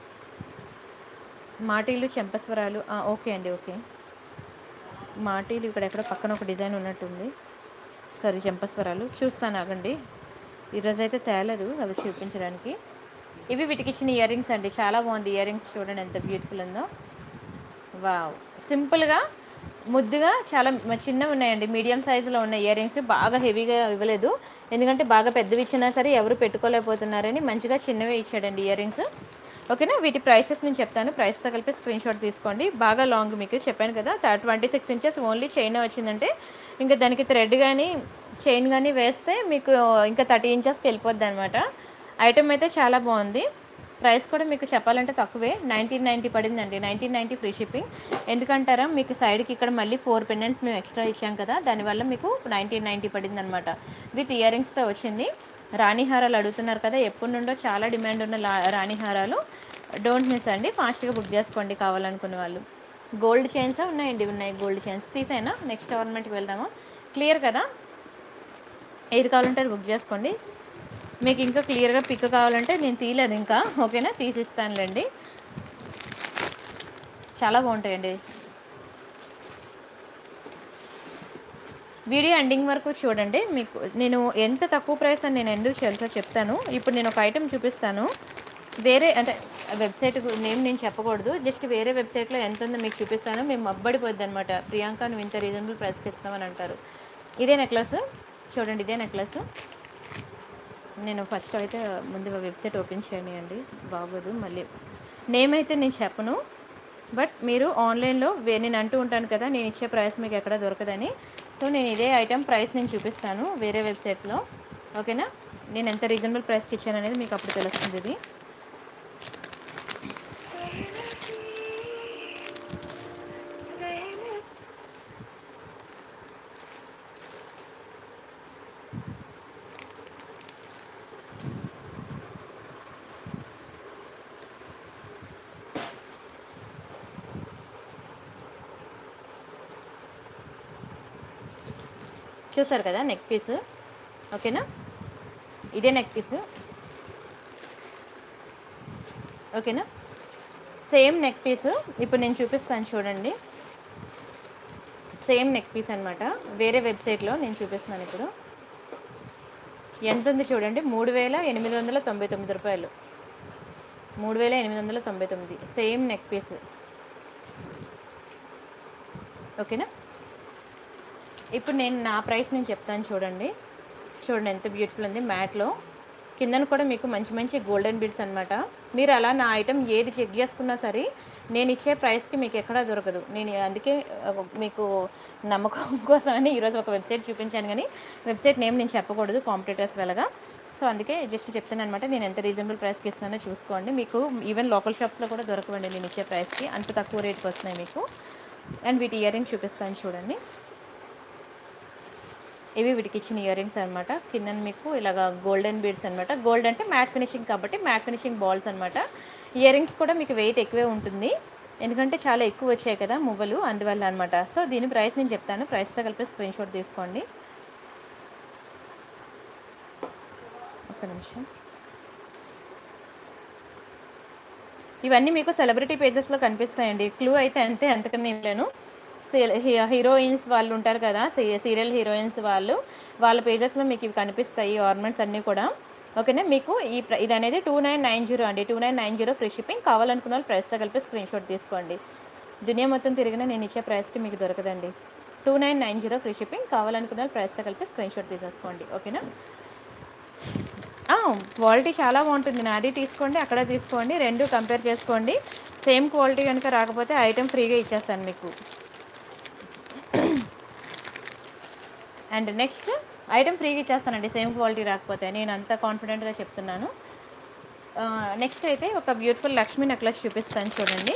మాటీలు చెంపస్వరాలు ఆ, ఓకే అండి ఓకే మాటీలు ఇక్కడ ఎక్కడ పక్కన ఒక డిజైన్ ఉన్నట్టుంది సరే చెంపస్వరాలు చూస్తాను ఆగండి ఈరోజు అయితే తేలేదు అవి చూపించడానికి ఇవి వీటికి ఇచ్చిన ఇయర్ రింగ్స్ అండి చాలా బాగుంది ఇయర్ రింగ్స్ చూడండి ఎంత బ్యూటిఫుల్ ఉందో వావ్ సింపుల్గా ముద్దుగా చాలా మ- చిన్నవి ఉన్నాయండి మీడియం సైజులో ఉన్న ఇయర్ రింగ్స్ బాగా హెవీగా ఇవ్వలేదు ఎందుకంటే బాగా పెద్దవి ఇచ్చినా సరే ఎవరు పెట్టుకోలేకపోతున్నారని మంచిగా చిన్నవే ఇచ్చాడండి ఇయర్ రింగ్స్ ఓకేనా వీటి ప్రైసెస్ నేను చెప్తాను ప్రైస్తో కలిపి స్క్రీన్ షాట్ తీసుకోండి బాగా లాంగ్ మీకు చెప్పాను కదా twenty six inches only chain వచ్చిందంటే ఇంకా దానికి థ్రెడ్ కానీ చైన్ కానీ వేస్తే మీకు ఇంకా థర్టీ ఇంచెస్కి వెళ్ళిపోద్ది అనమాట ఐటమ్ అయితే చాలా బాగుంది ప్రైస్ కూడా మీకు చెప్పాలంటే తక్కువే నైన్టీన్ నైంటీ పడిందండి నైన్టీన్ నైంటీ ఫ్రీ షిప్పింగ్ ఎందుకంటారా మీకు సైడ్కి ఇక్కడ మళ్ళీ ఫోర్ పెండెంట్స్ మేము ఎక్స్ట్రా ఇచ్చాం కదా దానివల్ల మీకు నైన్టీన్ నైంటీ పడింది అనమాట విత్ ఇయర్ రింగ్స్తో వచ్చింది రాణి హారాలు అడుగుతున్నారు కదా ఎప్పటి నుండో చాలా డిమాండ్ ఉన్న లా రాణి హారాలు డోంట్ మిస్ అండి ఫాస్ట్గా బుక్ చేసుకోండి కావాలనుకునే వాళ్ళు గోల్డ్ చైన్స్ ఉన్నాయండి ఉన్నాయి గోల్డ్ చైన్స్ తీసేనా నెక్స్ట్ గవర్నమెంట్కి వెళ్దామా క్లియర్ కదా ఏది కావాలంటే అది బుక్ చేసుకోండి మీకు ఇంకా క్లియర్గా పిక్ కావాలంటే నేను తీయలేదు ఇంకా ఓకేనా తీసిస్తానులేండి చాలా బాగుంటాయండి వీడియో ఎండింగ్ వరకు చూడండి మీకు నేను ఎంత తక్కువ ప్రైస్ అని నేను ఎందుకు తెలుసో చెప్తాను ఇప్పుడు నేను ఒక ఐటెం చూపిస్తాను వేరే అంటే వెబ్సైట్ నేమ్ నేను చెప్పకూడదు జస్ట్ వేరే వెబ్సైట్లో ఎంత ఉందో మీకు చూపిస్తాను మేము అబ్బడిపోద్ది అనమాట ప్రియాంక నువ్వు ఇంత రీజనబుల్ ప్రైస్కి ఇస్తామని అంటారు ఇదే నెక్లెస్ చూడండి ఇదే నెక్లెస్ నేను ఫస్ట్ అయితే ముందు వెబ్సైట్ ఓపెన్ చేయండి బాగోదు మళ్ళీ నేమ్ అయితే నేను చెప్పను బట్ మీరు ఆన్లైన్లో వే నేను అంటూ ఉంటాను కదా నేను ఇచ్చే ప్రైస్ మీకు ఎక్కడ దొరకదని సో నేను ఇదే ఐటెం ప్రైస్ నేను చూపిస్తాను వేరే వెబ్సైట్లో ఓకేనా నేను ఎంత రీజనబుల్ ప్రైస్కి ఇచ్చాను అనేది మీకు అప్పుడు తెలుస్తుంది ఇది చూసారు కదా నెక్ పీస్ ఓకేనా ఇదే నెక్ పీస్ ఓకేనా సేమ్ నెక్ పీస్ ఇప్పుడు నేను చూపిస్తాను చూడండి సేమ్ నెక్ పీస్ అనమాట వేరే వెబ్సైట్లో నేను చూపిస్తున్నాను ఇప్పుడు ఎంత ఉంది చూడండి మూడు వేల ఎనిమిది వందల తొంభై తొమ్మిది రూపాయలు మూడు వేల ఎనిమిది వందల తొంభై తొమ్మిది సేమ్ నెక్ పీస్ ఓకేనా ఇప్పుడు నేను నా ప్రైస్ నేను చెప్తాను చూడండి చూడండి ఎంత బ్యూటిఫుల్ ఉంది మ్యాట్లో కిందన కూడా మీకు మంచి మంచి గోల్డెన్ బిడ్స్ అనమాట మీరు అలా నా ఐటమ్ ఏది చెక్ చేసుకున్నా సరే నేను ఇచ్చే ప్రైస్కి మీకు ఎక్కడా దొరకదు నేను అందుకే ఆ, మీకు నమ్మకం కోసమని ఈరోజు ఒక వెబ్సైట్ చూపించాను కానీ వెబ్సైట్ నేమ్ నేను చెప్పకూడదు కాంపిటేటర్స్ వెళ్ళగా సో అందుకే జస్ట్ చెప్తాను అనమాట నేను ఎంత రీజనబుల్ ప్రైస్కి ఇస్తానో చూసుకోండి మీకు ఈవెన్ లోకల్ షాప్స్లో కూడా దొరకవండి నేను ఇచ్చే ప్రైస్కి అంత తక్కువ రేట్కి వస్తున్నాయి మీకు అండ్ వీటి ఇయర్ రింగ్ చూపిస్తాను చూడండి ఇవి వీటికి ఇచ్చిన ఇయర్ రింగ్స్ అనమాట కింద మీకు ఇలాగ గోల్డెన్ బీడ్స్ అనమాట గోల్డ్ అంటే మ్యాట్ ఫినిషింగ్ కాబట్టి మ్యాట్ ఫినిషింగ్ బాల్స్ అనమాట ఇయర్ రింగ్స్ కూడా మీకు వెయిట్ ఎక్కువే ఉంటుంది ఎందుకంటే చాలా ఎక్కువ వచ్చాయి కదా మువ్వలు అందువల్ల అనమాట సో దీని ప్రైస్ నేను చెప్తాను ప్రైస్తో కలిపి స్క్రీన్ షాట్ తీసుకోండి ఒక్క నిమిషం ఇవన్నీ మీకు సెలబ్రిటీ పేజెస్లో కనిపిస్తాయండి క్లూ అయితే అంతే అంతకన్నా ఏం లేను సీ- హీ- హీరోయిన్స్ వాళ్ళు ఉంటారు కదా సీ- సీరియల్ హీరోయిన్స్ వాళ్ళు వాళ్ళ పేజెస్లో మీకు ఇవి కనిపిస్తాయి ఆర్నమెంట్స్ అన్నీ కూడా ఓకేనా మీకు ఈ ప్ర- ఇది అనేది టూ నైన్ నైన్ జీరో అండి two nine nine zero free shipping కావాలనుకున్న వాళ్ళు ప్రైస్తో కలిపి స్క్రీన్ షాట్ తీసుకోండి దునియా మొత్తం తిరిగినా నేను ఇచ్చే ప్రైస్కి మీకు దొరకదండి two nine nine zero free shipping కావాలనుకున్న వాళ్ళు ప్రైస్తో కలిపి స్క్రీన్ షాట్ తీసేసుకోండి ఓకేనా క్వాలిటీ చాలా బాగుంటుంది నాది తీసుకోండి అక్కడ తీసుకోండి రెండు కంపేర్ చేసుకోండి సేమ్ క్వాలిటీ కనుక రాకపోతే ఐటెం ఫ్రీగా ఇచ్చేస్తాను మీకు అండ్ నెక్స్ట్ ఐటెం ఫ్రీగా ఇచ్చేస్తానండి సేమ్ క్వాలిటీ రాకపోతే నేను అంత కాన్ఫిడెంట్గా చెప్తున్నాను నెక్స్ట్ అయితే ఒక బ్యూటిఫుల్ లక్ష్మీ నెక్లెస్ చూపిస్తాను చూడండి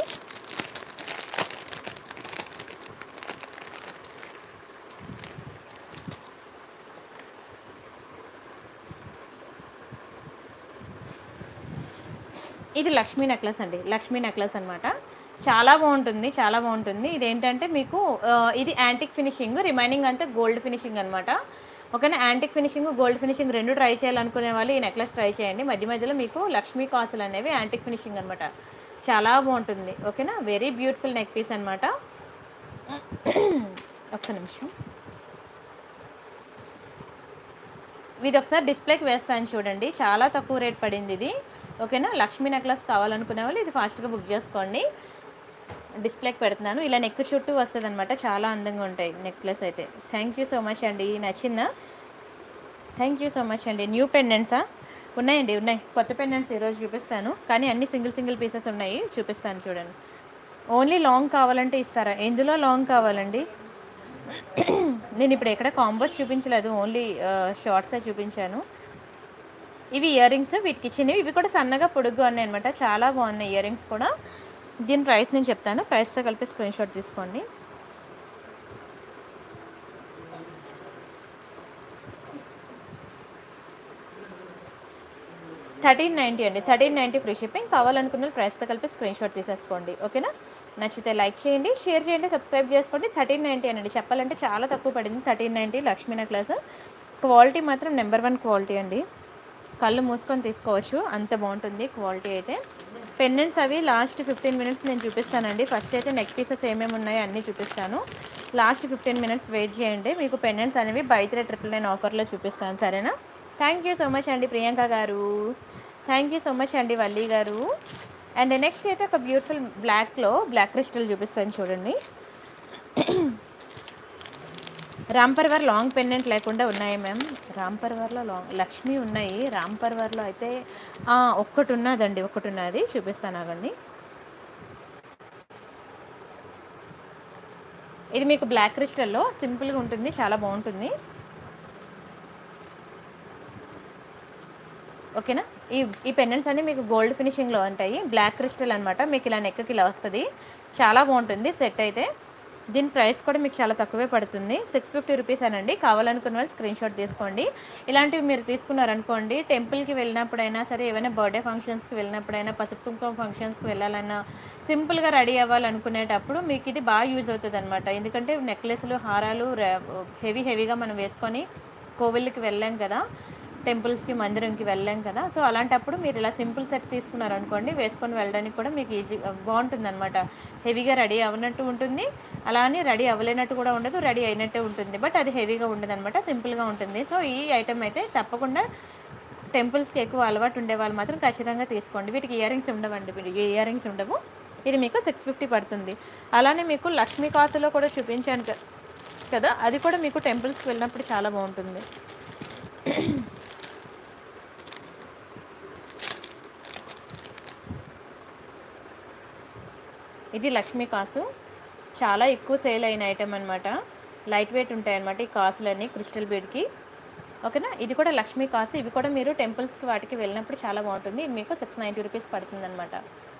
ఇది లక్ష్మీ నెక్లెస్ అండి లక్ష్మీ నెక్లెస్ అనమాట చాలా బాగుంటుంది చాలా బాగుంటుంది ఇది ఏంటంటే మీకు ఆ, ఇది యాంటిక్ ఫినిషింగ్ రిమైనింగ్ అంతా గోల్డ్ ఫినిషింగ్ అనమాట ఓకేనా యాంటిక్ ఫినిషింగ్ గోల్డ్ ఫినిషింగ్ రెండు ట్రై చేయాలనుకునే వాళ్ళు ఈ నెక్లెస్ ట్రై చేయండి మధ్య మధ్యలో మీకు లక్ష్మీ కాసులు అనేవి యాంటిక్ ఫినిషింగ్ అనమాట చాలా బాగుంటుంది ఓకేనా వెరీ బ్యూటిఫుల్ నెక్ పీస్ అనమాట ఒక్క నిమిషం ఇది ఒకసారి డిస్ప్లేకి వేస్తాను చూడండి చాలా తక్కువ రేట్ పడింది ఇది ఓకేనా లక్ష్మీ నెక్లెస్ కావాలనుకునే వాళ్ళు ఇది ఫాస్ట్గా బుక్ చేసుకోండి డిస్ప్లేకి పెడుతున్నాను ఇలా నెక్ చుట్టూ వస్తుంది అనమాట చాలా అందంగా ఉంటాయి నెక్లెస్ అయితే థ్యాంక్ యూ సో మచ్ అండి నచ్చిందా థ్యాంక్ యూ సో మచ్ అండి న్యూ పెండెంట్సా ఉన్నాయండి ఉన్నాయి కొత్త పెండెంట్స్ ఈరోజు చూపిస్తాను కానీ అన్ని సింగిల్ సింగిల్ పీసెస్ ఉన్నాయి చూపిస్తాను చూడండి ఓన్లీ లాంగ్ కావాలంటే ఇస్తారా ఎందులో లాంగ్ కావాలండి నేను ఇప్పుడు ఎక్కడ కాంబోస్ చూపించలేదు ఓన్లీ షార్ట్సే చూపించాను ఇవి ఇయర్ రింగ్స్ వీటికి ఇచ్చినవి ఇవి కూడా సన్నగా పొడుగ్గా ఉన్నాయి అనమాట చాలా బాగున్నాయి ఇయర్ రింగ్స్ కూడా దీని ప్రైస్ నేను చెప్తాను ప్రైస్తో కలిపి స్క్రీన్ షాట్ తీసుకోండి థర్టీన్ నైంటీ అండి థర్టీన్ నైంటీ ఫ్రీ షిప్పింగ్ కావాలనుకున్న ప్రైస్తో కలిపి స్క్రీన్ షాట్ తీసేసుకోండి ఓకేనా నచ్చితే లైక్ చేయండి షేర్ చేయండి సబ్స్క్రైబ్ చేసుకోండి థర్టీన్ నైంటీ అనండి చెప్పాలంటే చాలా తక్కువ పడింది thirteen ninety Lakshmi necklace quality మాత్రం నెంబర్ వన్ క్వాలిటీ అండి కళ్ళు మూసుకొని తీసుకోవచ్చు అంత బాగుంటుంది క్వాలిటీ అయితే పెండెంట్స్ అవి లాస్ట్ ఫిఫ్టీన్ మినిట్స్ నేను చూపిస్తానండి ఫస్ట్ అయితే నెక్ పీసెస్ ఏమేమి ఉన్నాయో అన్నీ చూపిస్తాను లాస్ట్ ఫిఫ్టీన్ మినిట్స్ వెయిట్ చేయండి మీకు పెండెంట్స్ అనేవి బయట ట్రిపుల్ నైన్ ఆఫర్లో చూపిస్తాను సరేనా థ్యాంక్ యూ సో మచ్ అండి ప్రియాంక గారు థ్యాంక్ యూ సో మచ్ అండి వల్లి గారు అండ్ నెక్స్ట్ అయితే ఒక బ్యూటిఫుల్ బ్లాక్లో బ్లాక్ క్రిస్టల్ చూపిస్తాను చూడండి రాంపర్వర్ లాంగ్ పెండెంట్ లేకుండా ఉన్నాయి మ్యామ్ రాంపర్వర్లో లాంగ్ లక్ష్మి ఉన్నాయి రాంపర్వర్లో అయితే ఆ, ఒక్కటి ఉన్నదండి ఒకటి ఉన్నది చూపిస్తాను ఆగండి ఇది మీకు బ్లాక్ క్రిస్టల్లో సింపుల్గా ఉంటుంది చాలా బాగుంటుంది ఓకేనా ఈ ఈ పెండెంట్స్ అన్ని మీకు గోల్డ్ ఫినిషింగ్లో ఉంటాయి బ్లాక్ క్రిస్టల్ అనమాట మీకు ఇలా నెక్కి ఇలా వస్తుంది చాలా బాగుంటుంది సెట్ అయితే దీని ప్రైస్ కూడా మీకు చాలా తక్కువే పడుతుంది సిక్స్ ఫిఫ్టీ రూపీస్ అనండి కావాలనుకున్న వాళ్ళు స్క్రీన్ షాట్ తీసుకోండి ఇలాంటివి మీరు తీసుకున్నారనుకోండి టెంపుల్కి వెళ్ళినప్పుడైనా సరే ఏమైనా బర్త్డే ఫంక్షన్స్కి వెళ్ళినప్పుడైనా పసుపు కుంకుమ ఫంక్షన్స్కి వెళ్ళాలన్నా సింపుల్గా రెడీ అవ్వాలనుకునేటప్పుడు మీకు ఇది బాగా యూజ్ అవుతుంది అనమాట ఎందుకంటే నెక్లెస్లు హారాలు హెవీ హెవీగా మనం వేసుకొని కోవిళ్ళకి వెళ్ళాం కదా టెంపుల్స్కి మందిరంకి వెళ్ళాం కదా సో అలాంటప్పుడు మీరు ఇలా సింపుల్ సెట్ తీసుకున్నారనుకోండి వేసుకొని వెళ్ళడానికి కూడా మీకు ఈజీ బాగుంటుంది అనమాట హెవీగా రెడీ అవ్వనట్టు ఉంటుంది అలానే రెడీ అవ్వలేనట్టు కూడా ఉండదు రెడీ అయినట్టే ఉంటుంది బట్ అది హెవీగా ఉండదు అనమాట సింపుల్గా ఉంటుంది సో ఈ ఐటమ్ అయితే తప్పకుండా టెంపుల్స్కి ఎక్కువ అలవాటు ఉండే వాళ్ళు మాత్రం ఖచ్చితంగా తీసుకోండి వీటికి ఇయర్ రింగ్స్ ఉండవండి వీటికి ఇయర్ రింగ్స్ ఉండవు ఇది మీకు సిక్స్ ఫిఫ్టీ పడుతుంది అలానే మీకు లక్ష్మీ కాసులో కూడా చూపించాను క- కదా అది కూడా మీకు టెంపుల్స్కి వెళ్ళినప్పుడు చాలా బాగుంటుంది ఇది లక్ష్మీ కాసు చాలా ఎక్కువ సేల్ అయిన ఐటమ్ అనమాట లైట్ వెయిట్ ఉంటాయి అనమాట ఈ కాసులన్నీ క్రిస్టల్ బీడ్కి ఓకేనా ఇది కూడా లక్ష్మీ కాసు ఇవి కూడా మీరు టెంపుల్స్కి వాటికి వెళ్ళినప్పుడు చాలా బాగుంటుంది ఇది మీకు సిక్స్ నైంటీ రూపీస్ పడుతుంది అనమాట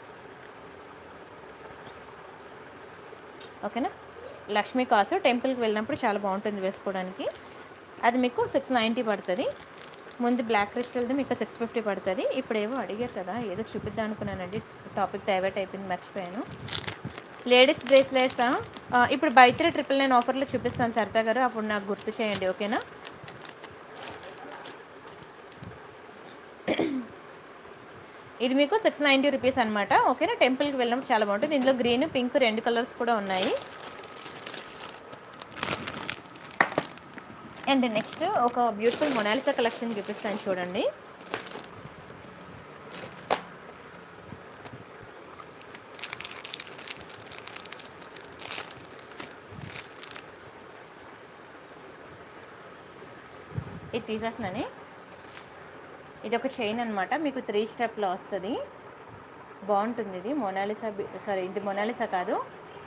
ఓకేనా లక్ష్మీ కాసు టెంపుల్కి వెళ్ళినప్పుడు చాలా బాగుంటుంది వేసుకోవడానికి అది మీకు సిక్స్ నైంటీ పడుతుంది ముందు బ్లాక్ క్రిస్టల్ది మీకు సిక్స్ ఫిఫ్టీ పడుతుంది ఇప్పుడు ఏవో అడిగారు కదా ఏదో చూపిద్దాం అనుకున్నానండి టాపిక్ డైవర్ట్ అయిపోయింది మర్చిపోయాను లేడీస్ బ్రేస్లెట్స్ ఇప్పుడు బయట ట్రిపుల్ నైన్ ఆఫర్లో చూపిస్తాను సరితా గారు అప్పుడు నాకు గుర్తు చేయండి ఓకేనా ఇది మీకు సిక్స్ నైంటీ రూపీస్ అనమాట ఓకేనా టెంపుల్కి వెళ్ళినప్పుడు చాలా బాగుంటుంది ఇందులో గ్రీన్ పింక్ రెండు కలర్స్ కూడా ఉన్నాయి అండ్ నెక్స్ట్ ఒక బ్యూటిఫుల్ మొనాలిసా కలెక్షన్ చూపిస్తాను చూడండి ఇది తీసేస్తున్నాను ఇది ఒక చైన్ అనమాట మీకు త్రీ స్టెప్లో వస్తుంది బాగుంటుంది ఇది మొనాలిసా సారీ ఇది మొనాలిసా కాదు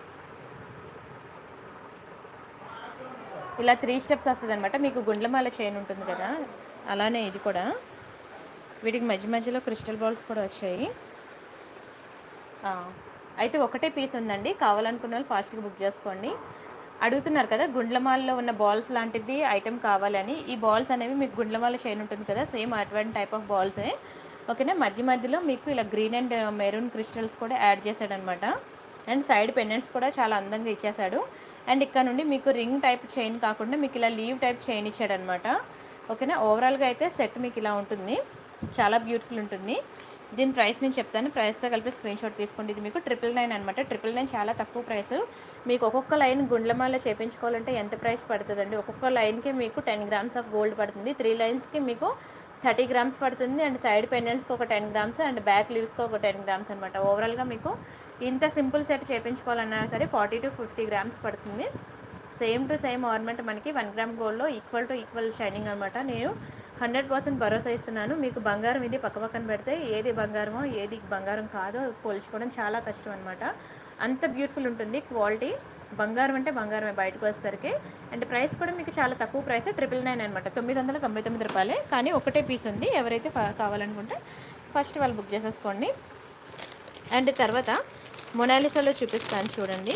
ఇలా త్రీ స్టెప్స్ వస్తుంది అనమాట మీకు గుండ్లమాల చైన్ ఉంటుంది కదా అలానే ఇది కూడా వీటికి మధ్య మధ్యలో క్రిస్టల్ బాల్స్ కూడా వచ్చాయి ఆ, అయితే ఒకటే పీస్ ఉందండి కావాలనుకున్న వాళ్ళు ఫాస్ట్గా బుక్ చేసుకోండి అడుగుతున్నారు కదా గుండ్లమాలలో ఉన్న బాల్స్ లాంటిది ఐటెం కావాలని ఈ బాల్స్ అనేవి మీకు గుండ్లమాల చైన్ ఉంటుంది కదా సేమ్ అటువంటి టైప్ ఆఫ్ బాల్సే ఓకేనా మధ్య మధ్యలో మీకు ఇలా గ్రీన్ అండ్ మెరూన్ క్రిస్టల్స్ కూడా యాడ్ చేశాడనమాట అండ్ సైడ్ పెండెంట్స్ కూడా చాలా అందంగా ఇచ్చేసాడు అండ్ ఇక్కడ నుండి మీకు రింగ్ టైప్ చైన్ కాకుండా మీకు ఇలా లీవ్ టైప్ చైన్ ఇచ్చాడనమాట ఓకేనా ఓవరాల్గా అయితే సెట్ మీకు ఇలా ఉంటుంది చాలా బ్యూటిఫుల్ ఉంటుంది దీని ప్రైస్ నేను చెప్తాను ప్రైస్తో కలిపి స్క్రీన్ షాట్ తీసుకోండి ఇది మీకు ట్రిపుల్ నైన్ అనమాట ట్రిపుల్ నైన్ చాలా తక్కువ ప్రైస్ మీకు ఒక్కొక్క లైన్ గుండ్లమాల చేయించుకోవాలంటే ఎంత ప్రైస్ పడుతుందండి ఒక్కొక్క లైన్కి మీకు టెన్ గ్రామ్స్ ఆఫ్ గోల్డ్ పడుతుంది త్రీ లైన్స్కి మీకు థర్టీ గ్రామ్స్ పడుతుంది అండ్ సైడ్ పెండెంట్స్కి ఒక టెన్ గ్రామ్స్ అండ్ బ్యాక్ లీవ్స్కి ఒక టెన్ గ్రామ్స్ అనమాట ఓవరాల్గా మీకు ఇంత సింపుల్ సెట్ చేయించుకోవాలన్నా సరే ఫార్టీ టు ఫిఫ్టీ గ్రామ్స్ పడుతుంది సేమ్ టు సేమ్ ఆర్నమెంట్ మనకి వన్ గ్రామ్ గోల్డ్లో ఈక్వల్ టు ఈక్వల్ షైనింగ్ అనమాట నేను హండ్రెడ్ పర్సెంట్ భరోసా ఇస్తున్నాను మీకు బంగారం ఇది పక్క పక్కన పెడితే ఏది బంగారమో ఏది బంగారం కాదో పోల్చుకోవడం చాలా కష్టం అనమాట అంత బ్యూటిఫుల్ ఉంటుంది క్వాలిటీ బంగారం అంటే బంగారమే బయటకు వచ్చేసరికి అండ్ ప్రైస్ కూడా మీకు చాలా తక్కువ ప్రైస్ ట్రిపుల్ నైన్ అనమాట తొమ్మిది వందల తొంభై తొమ్మిది రూపాయలే కానీ ఒకటే పీస్ ఉంది ఎవరైతే ఫ- కావాలనుకుంటే ఫస్ట్ వాళ్ళు బుక్ చేసేసుకోండి అండ్ తర్వాత మొనాలిసాలో చూపిస్తాను చూడండి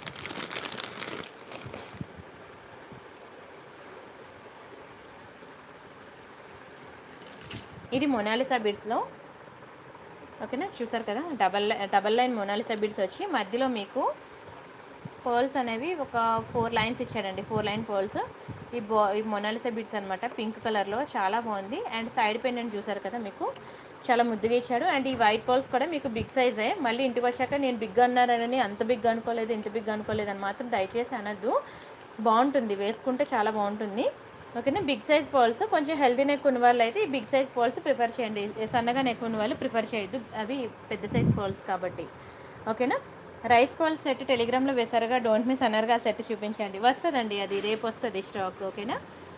ఇది మొనాలిసా బీడ్స్లో ఓకేనా చూసారు కదా డబల్ లై- డబల్ లైన్ మొనాలిసా బీడ్స్ వచ్చి మధ్యలో మీకు పర్ల్స్ అనేవి ఒక ఫోర్ లైన్స్ ఇచ్చాడండి ఫోర్ లైన్ పర్ల్స్ ఈ బా ఈ మొనాలిసా బీడ్స్ అనమాట పింక్ కలర్లో చాలా బాగుంది అండ్ సైడ్ పెండెంట్ చూసారు కదా మీకు చాలా ముద్దుగా ఇచ్చాడు అండ్ ఈ వైట్ పర్ల్స్ కూడా మీకు బిగ్ సైజే మళ్ళీ ఇంటికి వచ్చాక నేను బిగ్ అన్నారని అంత బిగ్ అనుకోలేదు ఇంత బిగ్ అనుకోలేదు అని మాత్రం దయచేసి అనద్దు బాగుంటుంది వేసుకుంటే చాలా బాగుంటుంది ఓకేనా బిగ్ సైజ్ పర్ల్స్ కొంచెం హెల్తీ నెక్ ఉన్న వాళ్ళు అయితే ఈ బిగ్ సైజ్ పర్ల్స్ ప్రిఫర్ చేయండి సన్నగా నెక్ ఉన్న వాళ్ళు ప్రిఫర్ చేయొద్దు అవి పెద్ద సైజ్ పర్ల్స్ కాబట్టి ఓకేనా రైస్ పర్ల్స్ సెట్ టెలిగ్రామ్లో వేసారుగా డోంట్ మిస్ అన్నారుగా ఆ సెట్ చూపించండి వస్తుందండి అది రేపు వస్తుంది స్టాక్ ఓకేనా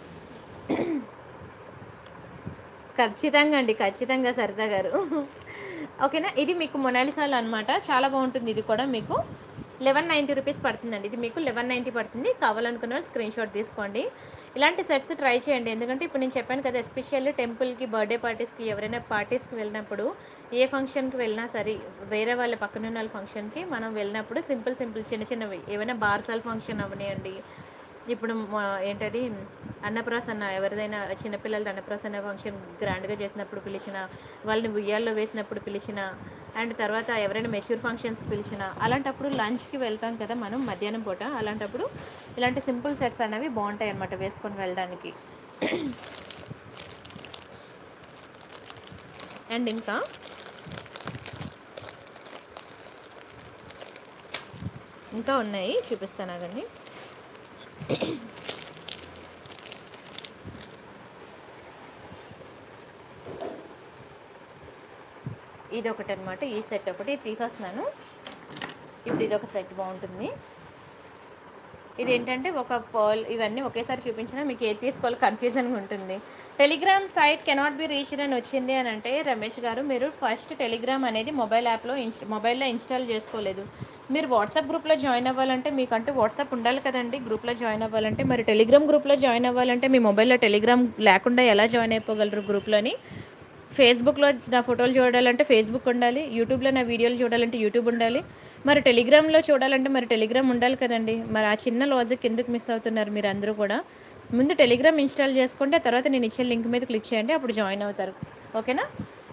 ఖచ్చితంగా అండి ఖచ్చితంగా సరితా గారు ఓకేనా ఇది మీకు మొనాలిసాల్ అనమాట చాలా బాగుంటుంది ఇది కూడా మీకు లెవెన్ నైంటీ రూపీస్ పడుతుందండి ఇది మీకు లెవెన్ నైంటీ పడుతుంది కావాలనుకున్న వాళ్ళు స్క్రీన్ షాట్ తీసుకోండి ఇలాంటి సెట్స్ ట్రై చేయండి ఎందుకంటే ఇప్పుడు నేను చెప్పాను కదా ఎస్పెషల్లీ టెంపుల్కి బర్త్డే పార్టీస్కి ఎవరైనా పార్టీస్కి వెళ్ళినప్పుడు ఏ ఫంక్షన్కి వెళ్ళినా సరే వేరే వాళ్ళ పక్కన ఉన్న వాళ్ళ ఫంక్షన్కి మనం వెళ్ళినప్పుడు సింపుల్ సింపుల్ చిన్న చిన్నవి ఏమైనా బార్సాల్ ఫంక్షన్ అవనియండి ఇప్పుడు మా- ఏంటది అన్నప్రాసన్న ఎవరిదైనా చిన్నపిల్లలది అన్నప్రాసన్న ఫంక్షన్ గ్రాండ్గా చేసినప్పుడు పిలిచిన వాళ్ళని ఉయ్యాల్లో వేసినప్పుడు పిలిచిన అండ్ తర్వాత ఎవరైనా మెచ్యూర్ ఫంక్షన్స్ పిలిచిన అలాంటప్పుడు లంచ్కి వెళ్తాం కదా మనం మధ్యాహ్నం పూట అలాంటప్పుడు ఇలాంటి సింపుల్ సెట్స్ అనేవి బాగుంటాయి అన్నమాట వేసుకొని వెళ్ళడానికి అండ్ ఇంకా ఇంకా ఉన్నాయి చూపిస్తాను ఆగండి ఇది ఒకటి అనమాట ఈ సెట్ ఒకటి తీసేస్తున్నాను ఇప్పుడు ఇది ఒక సెట్ బాగుంటుంది ఇది ఏంటంటే ఒక పర్ల్ ఇవన్నీ ఒకేసారి చూపించినా మీకు ఏది తీసుకోవాలి కన్ఫ్యూజన్గా ఉంటుంది Telegram site cannot be reached అని వచ్చింది అని అంటే రమేష్ గారు మీరు ఫస్ట్ టెలిగ్రామ్ అనేది మొబైల్ యాప్లో ఇన్స్టా మొబైల్లో ఇన్స్టాల్ చేసుకోలేదు మీరు వాట్సాప్ గ్రూప్లో జాయిన్ అవ్వాలంటే మీకంటూ వాట్సాప్ ఉండాలి కదండి గ్రూప్లో జాయిన్ అవ్వాలంటే మరి టెలిగ్రామ్ గ్రూప్లో జాయిన్ అవ్వాలంటే మీ మొబైల్లో టెలిగ్రామ్ లేకుండా ఎలా జాయిన్ అయిపోగలరు గ్రూప్లోని ఫేస్బుక్లో నా ఫోటోలు చూడాలంటే ఫేస్బుక్ ఉండాలి యూట్యూబ్లో నా వీడియోలు చూడాలంటే యూట్యూబ్ ఉండాలి మరి టెలిగ్రామ్లో చూడాలంటే మరి టెలిగ్రామ్ ఉండాలి కదండి మరి ఆ చిన్న లాజిక్ ఎందుకు మిస్ అవుతున్నారు మీరు అందరూ కూడా ముందు టెలిగ్రామ్ ఇన్స్టాల్ చేసుకుంటే ఆ తర్వాత నేను ఇచ్చే లింక్ మీద క్లిక్ చేయండి అప్పుడు జాయిన్ అవుతారు ఓకేనా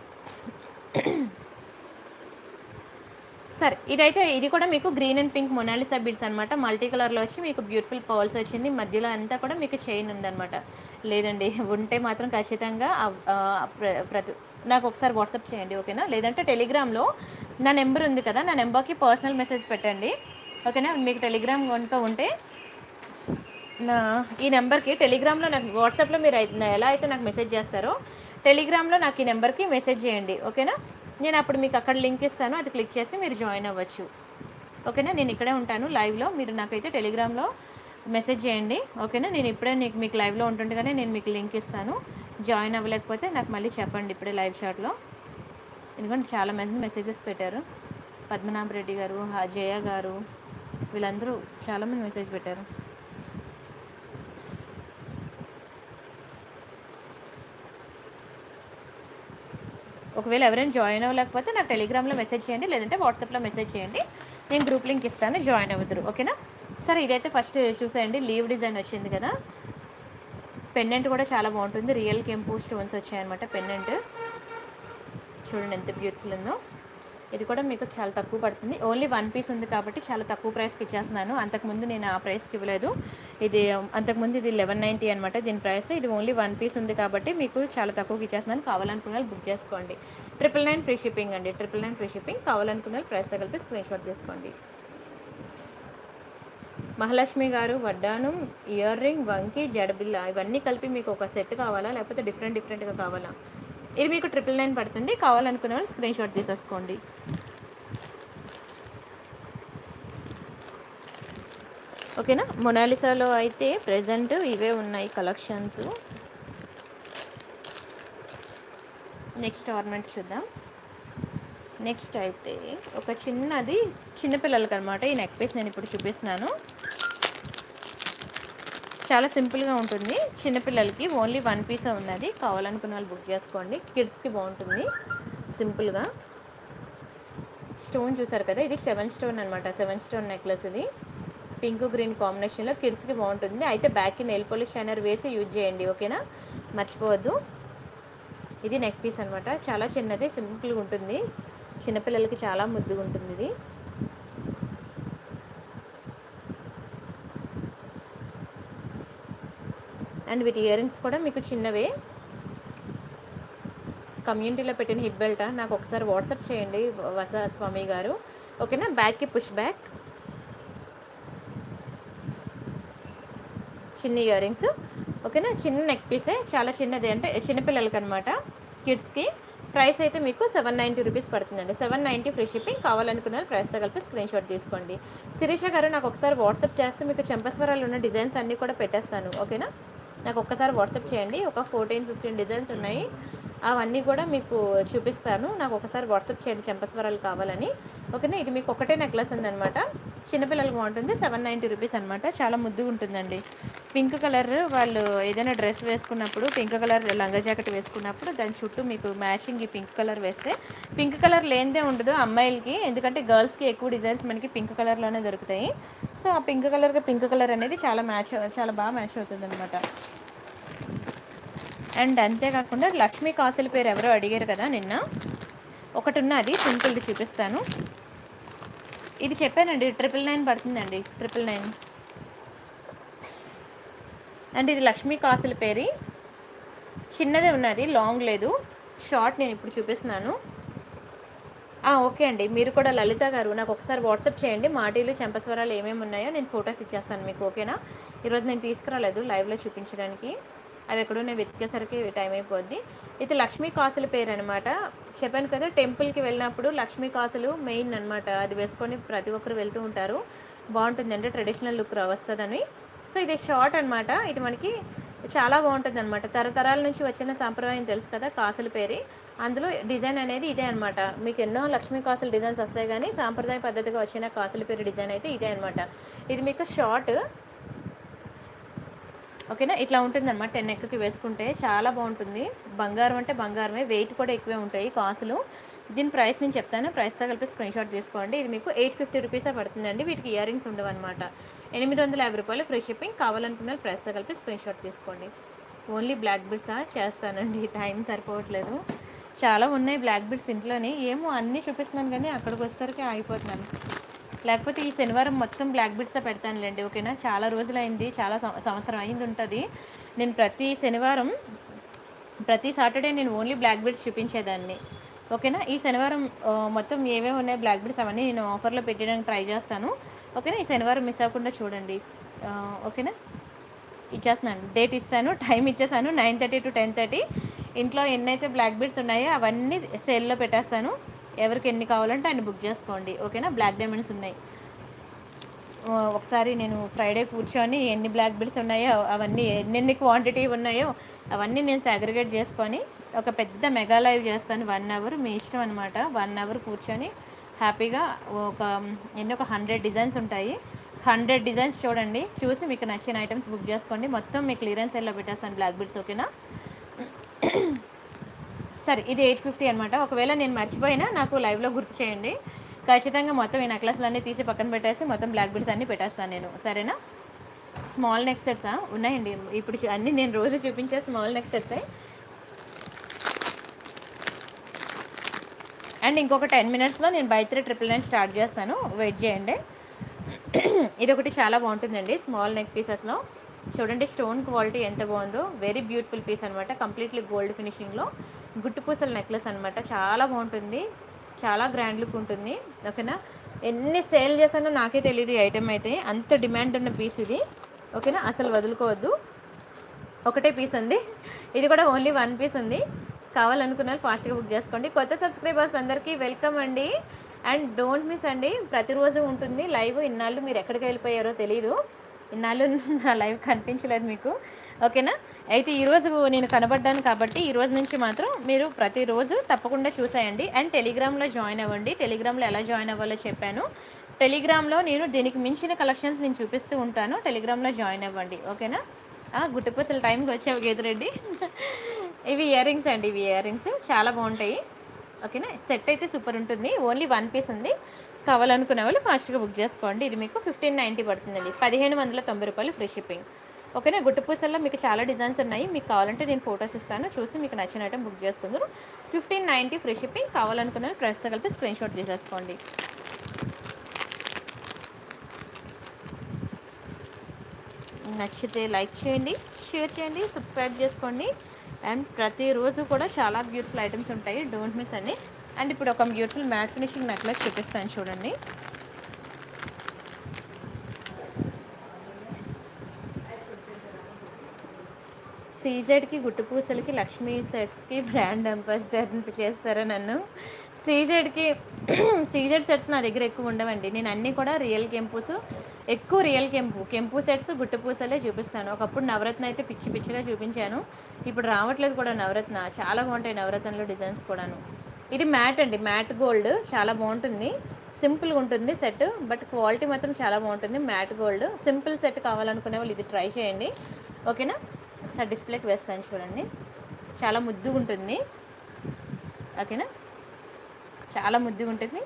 సరే ఇదైతే ఇది కూడా మీకు green and pink Mona Lisa beads అనమాట మల్టీ కలర్లో వచ్చి మీకు బ్యూటిఫుల్ పర్ల్స్ వచ్చింది మధ్యలో అంతా కూడా మీకు చైన్ ఉందన్నమాట లేదండి ఉంటే మాత్రం ఖచ్చితంగా ఆ- ఆ ప్ర- ప్రతి నాకు ఒకసారి వాట్సాప్ చేయండి ఓకేనా లేదంటే టెలిగ్రామ్లో నా నెంబర్ ఉంది కదా నా నెంబర్కి పర్సనల్ మెసేజ్ పెట్టండి ఓకేనా మీకు టెలిగ్రామ్ కనుక ఉంటే నా ఈ నెంబర్కి టెలిగ్రామ్లో నాకు వాట్సాప్లో మీరు అయి- నా- ఎలా అయితే నాకు మెసేజ్ చేస్తారో టెలిగ్రామ్లో నాకు ఈ నెంబర్కి మెసేజ్ చేయండి ఓకేనా నేను అప్పుడు మీకు అక్కడ లింక్ ఇస్తాను అది క్లిక్ చేసి మీరు జాయిన్ అవ్వచ్చు ఓకేనా నేను ఇక్కడే ఉంటాను లైవ్లో మీరు నాకైతే టెలిగ్రామ్లో మెసేజ్ చేయండి ఓకేనా నేను ఇప్పుడే నీకు మీకు లైవ్లో ఉంటుండగానే నేను మీకు లింక్ ఇస్తాను జాయిన్ అవ్వలేకపోతే నాకు మళ్ళీ చెప్పండి ఇప్పుడే లైవ్ షాట్లో ఎందుకంటే చాలా మంది మెసేజెస్ పెట్టారు పద్మనాభ రెడ్డి గారు అజయ గారు వీళ్ళందరూ చాలామంది మెసేజ్ పెట్టారు ఒకవేళ ఎవరైనా జాయిన్ అవ్వలేకపోతే నాకు టెలిగ్రామ్లో మెసేజ్ చేయండి లేదంటే వాట్సాప్లో మెసేజ్ చేయండి నేను గ్రూప్ లింక్ ఇస్తాను జాయిన్ అవ్వదురు ఓకేనా సరే ఇదైతే ఫస్ట్ చూసేయండి లీవ్ డిజైన్ వచ్చింది కదా పెండెంట్ కూడా చాలా బాగుంటుంది రియల్ కెంపు స్టోన్స్ వచ్చాయన్నమాట పెండెంట్ చూడండి ఎంత బ్యూటిఫుల్ ఉందో ఇది కూడా మీకు చాలా తక్కువ పడుతుంది ఓన్లీ వన్ పీస్ ఉంది కాబట్టి చాలా తక్కువ ప్రైస్కి ఇచ్చేస్తున్నాను అంతకుముందు నేను ఆ ప్రైస్కి ఇవ్వలేదు ఇది అంతకుముందు ఇది లెవెన్ నైంటీ అనమాట దీని ప్రైస్ ఇది ఓన్లీ వన్ పీస్ ఉంది కాబట్టి మీకు చాలా తక్కువకి ఇచ్చేస్తున్నాను కావాలనుకున్న వాళ్ళు బుక్ చేసుకోండి ట్రిపుల్ నైన్ ఫ్రీ షిప్పింగ్ అండి ట్రిపుల్ నైన్ ఫ్రీ షిప్పింగ్ కావాలనుకున్న ప్రైస్తో కలిపి స్క్రీన్ షాట్ తీసుకోండి మహాలక్ష్మి గారు వడ్డానం ఇయర్ రింగ్ వంకి జడబిల్ల ఇవన్నీ కలిపి మీకు ఒక సెట్ కావాలా లేకపోతే డిఫరెంట్ డిఫరెంట్గా కావాలా ఇది మీకు ట్రిపుల్ నైన్ పడుతుంది కావాలనుకున్న వాళ్ళు స్క్రీన్ షాట్ తీసేసుకోండి ఓకేనా మొనాలిసాలో అయితే ప్రజెంట్ ఇవే ఉన్నాయి కలెక్షన్స్ నెక్స్ట్ ఆర్నమెంట్ చూద్దాం నెక్స్ట్ అయితే ఒక చిన్నది చిన్నపిల్లలకి అనమాట ఈ నెక్ పీస్ నేను ఇప్పుడు చూపిస్తున్నాను చాలా సింపుల్గా ఉంటుంది చిన్నపిల్లలకి ఓన్లీ వన్ పీస్ ఉన్నది కావాలనుకున్న వాళ్ళు బుక్ చేసుకోండి కిడ్స్కి బాగుంటుంది సింపుల్గా స్టోన్ చూసారు కదా ఇది సెవెన్ స్టోన్ అనమాట సెవెన్ స్టోన్ నెక్లెస్ ఇది పింక్ గ్రీన్ కాంబినేషన్లో కిడ్స్కి బాగుంటుంది అయితే బ్యాక్కి నెయిల్ పాలిష్ షైనర్ వేసి యూజ్ చేయండి ఓకేనా మర్చిపోవద్దు ఇది నెక్ పీస్ అనమాట చాలా చిన్నది సింపుల్గా ఉంటుంది చిన్నపిల్లలకి చాలా ముద్దుగా ఉంటుంది ఇది అండ్ వీటి ఇయర్ రింగ్స్ కూడా మీకు చిన్నవే కమ్యూనిటీలో పెట్టిన హిప్ బెల్ట్ నాకు ఒకసారి వాట్సాప్ చేయండి వస స్వామి గారు ఓకేనా బ్యాక్కి పుష్ బ్యాక్ చిన్న ఇయర్ రింగ్స్ ఓకేనా చిన్న నెక్ పీసే చాలా చిన్నది అంటే చిన్నపిల్లలకి అనమాట కిడ్స్కి ప్రైస్ అయితే మీకు సెవెన్ నైంటీ రూపీస్ పడుతుందండి సెవెన్ నైంటీ ఫ్రీ షిప్పింగ్ కావాలనుకున్న ప్రైస్తో కలిపి స్క్రీన్ షాట్ తీసుకోండి శిరీష గారు నాకు ఒకసారి వాట్సాప్ చేస్తే మీకు చెంపస్వరాలు ఉన్న డిజైన్స్ అన్నీ కూడా పెట్టేస్తాను ఓకేనా నాకు ఒక్కసారి వాట్సాప్ చేయండి ఒక ఫోర్టీన్ ఫిఫ్టీన్ డిజైన్స్ ఉన్నాయి అవన్నీ కూడా మీకు చూపిస్తాను నాకు ఒకసారి వాట్సాప్ చేయండి చెంపస్వరాలు కావాలని ఓకేనా ఇది మీకు ఒకటే నెక్లెస్ ఉందన్నమాట చిన్నపిల్లలకు బాగుంటుంది సెవెన్ నైంటీ రూపీస్ అనమాట చాలా ముద్దుగా ఉంటుందండి పింక్ కలర్ వాళ్ళు ఏదైనా డ్రెస్ వేసుకున్నప్పుడు పింక్ కలర్ లంగా జాకెట్ వేసుకున్నప్పుడు దాని చుట్టూ మీకు మ్యాచింగ్ ఈ పింక్ కలర్ వేస్తే పింక్ కలర్ లేనిదే ఉండదు అమ్మాయిలకి ఎందుకంటే గర్ల్స్కి ఎక్కువ డిజైన్స్ మనకి పింక్ కలర్లోనే దొరుకుతాయి సో ఆ పింక్ కలర్కి పింక్ కలర్ అనేది చాలా మ్యాచ్ చాలా బాగా మ్యాచ్ అవుతుంది అనమాట అండ్ అంతేకాకుండా లక్ష్మీ కాసుల పేరు ఎవరో అడిగారు కదా నిన్న ఒకటి ఉన్నది సింపుల్ది చూపిస్తాను ఇది చెప్పానండి ట్రిపుల్ నైన్ పడుతుందండి ట్రిపుల్ నైన్ అండ్ ఇది లక్ష్మీ కాసుల పేరు చిన్నదే ఉన్నది లాంగ్ లేదు షార్ట్ నేను ఇప్పుడు చూపిస్తున్నాను ఆ, ఓకే అండి మీరు కూడా లలిత గారు నాకు ఒకసారి వాట్సాప్ చేయండి మాటీలు చెంపస్వరాలు ఏమేమి ఉన్నాయో నేను ఫొటోస్ ఇచ్చేస్తాను మీకు ఓకేనా ఈరోజు నేను తీసుకురాలేదు లైవ్లో చూపించడానికి అవి ఎక్కడో నేను వెతికేసరికి టైం అయిపోద్ది ఇది లక్ష్మీ కాసుల పేరు అనమాట చెప్పాను కదా టెంపుల్కి వెళ్ళినప్పుడు లక్ష్మీ కాసులు మెయిన్ అనమాట అది వేసుకొని ప్రతి ఒక్కరు వెళ్తూ ఉంటారు బాగుంటుంది అంటే ట్రెడిషనల్ లుక్ వస్తుందని సో ఇది షార్ట్ అనమాట ఇది మనకి చాలా బాగుంటుంది అనమాట తరతరాల నుంచి వచ్చిన సాంప్రదాయం తెలుసు కదా కాసుల పేరు అందులో డిజైన్ అనేది ఇదే అనమాట మీకు ఎన్నో లక్ష్మీ కాసుల డిజైన్స్ వస్తాయి కానీ సాంప్రదాయ పద్ధతిగా వచ్చిన కాసుల పేరు డిజైన్ అయితే ఇదే అనమాట ఇది మీకు షార్ట్ ఓకేనా ఇట్లా ఉంటుంది అనమాట టెన్ ఎక్కి వేసుకుంటే చాలా బాగుంటుంది బంగారం అంటే బంగారమే వెయిట్ కూడా ఎక్కువే ఉంటాయి కాసులు దీని ప్రైస్ నేను చెప్తాను ప్రైస్తో కలిపి స్క్రీన్ షాట్ తీసుకోండి ఇది మీకు ఎయిట్ ఫిఫ్టీ రూపీసే పడుతుందండి వీటికి ఇయర్ రింగ్స్ ఉండవు అనమాట ఎనిమిది వందల యాభై రూపాయలు ఫ్రీ షిప్పింగ్ కావాలనుకున్న ప్రైస్తో కలిపి స్క్రీన్ షాట్ తీసుకోండి ఓన్లీ బ్లాక్ బిడ్సా చేస్తానండి టైం సరిపోవట్లేదు చాలా ఉన్నాయి బ్లాక్ బిడ్స్ ఇంట్లోనే ఏమో అన్నీ చూపిస్తున్నాను కానీ అక్కడికి వచ్చేసరికి ఆగిపోతున్నాను లేకపోతే ఈ శనివారం మొత్తం బ్లాక్ బిట్స్ పెడతానులేండి ఓకేనా చాలా రోజులైంది చాలా సం- సంవత్సరం అయింది ఉంటుంది నేను ప్రతి శనివారం ప్రతి సాటర్డే నేను ఓన్లీ బ్లాక్ బిట్స్ చూపించేదాన్ని ఓకేనా ఈ శనివారం ఆ, మొత్తం ఏమేమి ఉన్నాయి బ్లాక్ బిట్స్ అవన్నీ నేను ఆఫర్లో పెట్టడానికి ట్రై చేస్తాను ఓకేనా ఈ శనివారం మిస్ అవ్వకుండా చూడండి ఆ, ఓకేనా ఇచ్చేస్తున్నాను డేట్ ఇస్తాను టైం ఇచ్చేసాను nine thirty to ten thirty ఇంట్లో ఎన్నైతే బ్లాక్ బిట్స్ ఉన్నాయో అవన్నీ సేల్లో పెట్టేస్తాను ఎవరికి ఎన్ని కావాలంటే అన్ని బుక్ చేసుకోండి ఓకేనా బ్లాక్ డైమండ్స్ ఉన్నాయి ఆ, ఒకసారి నేను ఫ్రైడే కూర్చొని ఎన్ని బ్లాక్ బిల్స్ ఉన్నాయో అవన్నీ ఎన్నెన్ని క్వాంటిటీ ఉన్నాయో అవన్నీ నేను సాగ్రిగేట్ చేసుకొని ఒక పెద్ద మెగా లైవ్ చేస్తాను వన్ అవర్ మీ ఇష్టం అనమాట వన్ అవర్ కూర్చొని హ్యాపీగా ఒక ఎన్ని ఒక హండ్రెడ్ డిజైన్స్ ఉంటాయి హండ్రెడ్ డిజైన్స్ చూడండి చూసి మీకు నచ్చిన ఐటమ్స్ బుక్ చేసుకోండి మొత్తం మీ క్లియరెన్స్ ఎల్లో పెట్టేస్తాను బ్లాక్ బిల్స్ ఓకేనా సరే ఇది ఎయిట్ ఫిఫ్టీ అనమాట ఒకవేళ నేను మర్చిపోయినా నాకు లైవ్లో గుర్తు చేయండి ఖచ్చితంగా మొత్తం ఈ నెక్లెస్లు అన్నీ తీసి పక్కన పెట్టేసి మొత్తం బ్లాక్ బిడ్స్ అన్నీ పెట్టేస్తాను నేను సరేనా స్మాల్ నెక్ సెట్సా ఉన్నాయండి ఇప్పుడు చూ- అన్నీ నేను రోజు చూపించే స్మాల్ నెక్ సెట్సే అండ్ ఇంకొక టెన్ మినిట్స్లో నేను by three triple nine start చేస్తాను వెయిట్ చేయండి ఇది ఒకటి చాలా బాగుంటుందండి స్మాల్ నెక్ పీసెస్లో చూడండి స్టోన్ క్వాలిటీ ఎంత బాగుందో వెరీ బ్యూటిఫుల్ పీస్ అనమాట కంప్లీట్లీ గోల్డ్ ఫినిషింగ్లో గుట్టు పూసల నెక్లెస్ అనమాట చాలా బాగుంటుంది చాలా గ్రాండ్ లుక్ ఉంటుంది ఓకేనా ఎన్ని సేల్ చేశానో నాకే తెలియదు ఈ ఐటెం అయితే అంత డిమాండ్ ఉన్న పీస్ ఇది ఓకేనా అసలు వదులుకోవద్దు ఒకటే పీస్ ఉంది ఇది కూడా ఓన్లీ వన్ పీస్ ఉంది కావాలనుకున్న వాళ్ళు ఫాస్ట్గా బుక్ చేసుకోండి కొత్త సబ్స్క్రైబర్స్ అందరికీ వెల్కమ్ అండి అండ్ డోంట్ మిస్ అండి ప్రతిరోజు ఉంటుంది లైవ్ ఇన్నాళ్ళు మీరు ఎక్కడికి వెళ్ళిపోయారో తెలియదు ఇన్నాళ్ళు నా లైవ్ కనిపించలేదు మీకు ఓకేనా అయితే ఈరోజు నేను కనబడ్డాను కాబట్టి ఈ రోజు నుంచి మాత్రం మీరు ప్రతిరోజు తప్పకుండా చూసేయండి అండ్ టెలిగ్రామ్లో జాయిన్ అవ్వండి టెలిగ్రామ్లో ఎలా జాయిన్ అవ్వాలో చెప్పాను టెలిగ్రామ్లో నేను దీనికి మించిన కలెక్షన్స్ నేను చూపిస్తూ ఉంటాను టెలిగ్రామ్లో జాయిన్ అవ్వండి ఓకేనా ఆ, గుట్టుపూసల టైంకి వచ్చావు గేదిరెడ్డి ఇవి ఇయర్ రింగ్స్ అండి ఇవి ఇయర్ రింగ్స్ చాలా బాగుంటాయి ఓకేనా సెట్ అయితే సూపర్ ఉంటుంది ఓన్లీ వన్ పీస్ ఉంది కావాలనుకునే వాళ్ళు ఫాస్ట్గా బుక్ చేసుకోండి ఇది మీకు ఫిఫ్టీన్ నైంటీ పడుతుందండి పదిహేను వందల తొంభై రూపాయలు ఫ్రీ షిప్పింగ్ ఓకేనా గుట్టు పూసల్లో మీకు చాలా డిజైన్స్ ఉన్నాయి మీకు కావాలంటే నేను ఫొటోస్ ఇస్తాను చూసి మీకు నచ్చిన ఐటమ్ బుక్ చేసుకుందరు ఫిఫ్టీన్ నైంటీ ఫ్రీ షిప్పింగ్ కావాలనుకునే వాళ్ళు ప్రెస్ కలిపి స్క్రీన్ షాట్ తీసేసుకోండి నచ్చితే లైక్ చేయండి షేర్ చేయండి సబ్స్క్రైబ్ చేసుకోండి అండ్ ప్రతిరోజు కూడా చాలా బ్యూటిఫుల్ ఐటమ్స్ ఉంటాయి డోంట్ మిస్ అని అండ్ ఇప్పుడు ఒక బ్యూటిఫుల్ మ్యాట్ ఫినిషింగ్ నెక్లెస్ చూపిస్తాను చూడండి సీజెడ్కి గుట్టు పూసలకి లక్ష్మీ సెట్స్కి బ్రాండ్ అంబాసిడర్ చేస్తారా నన్ను సీజెడ్కి సీజెడ్ సెట్స్ నా దగ్గర ఎక్కువ ఉండవండి నేను అన్నీ కూడా రియల్ కెంపూస్ ఎక్కువ రియల్ కెంపు కెంపు సెట్స్ గుట్టు పూసలే చూపిస్తాను ఒకప్పుడు నవరత్న అయితే పిచ్చి పిచ్చిగా చూపించాను ఇప్పుడు రావట్లేదు కూడా నవరత్న చాలా బాగుంటాయి నవరత్నలో డిజైన్స్ కూడాను ఇది మ్యాట్ అండి మ్యాట్ గోల్డ్ చాలా బాగుంటుంది సింపుల్గా ఉంటుంది సెట్ బట్ క్వాలిటీ మాత్రం చాలా బాగుంటుంది మ్యాట్ గోల్డ్ సింపుల్ సెట్ కావాలనుకునే వాళ్ళు ఇది ట్రై చేయండి ఓకేనా ఒకసారి డిస్ప్లేకి వేస్తాను చూడండి చాలా ముద్దుగా ఉంటుంది ఓకేనా చాలా ముద్దుగా ఉంటుంది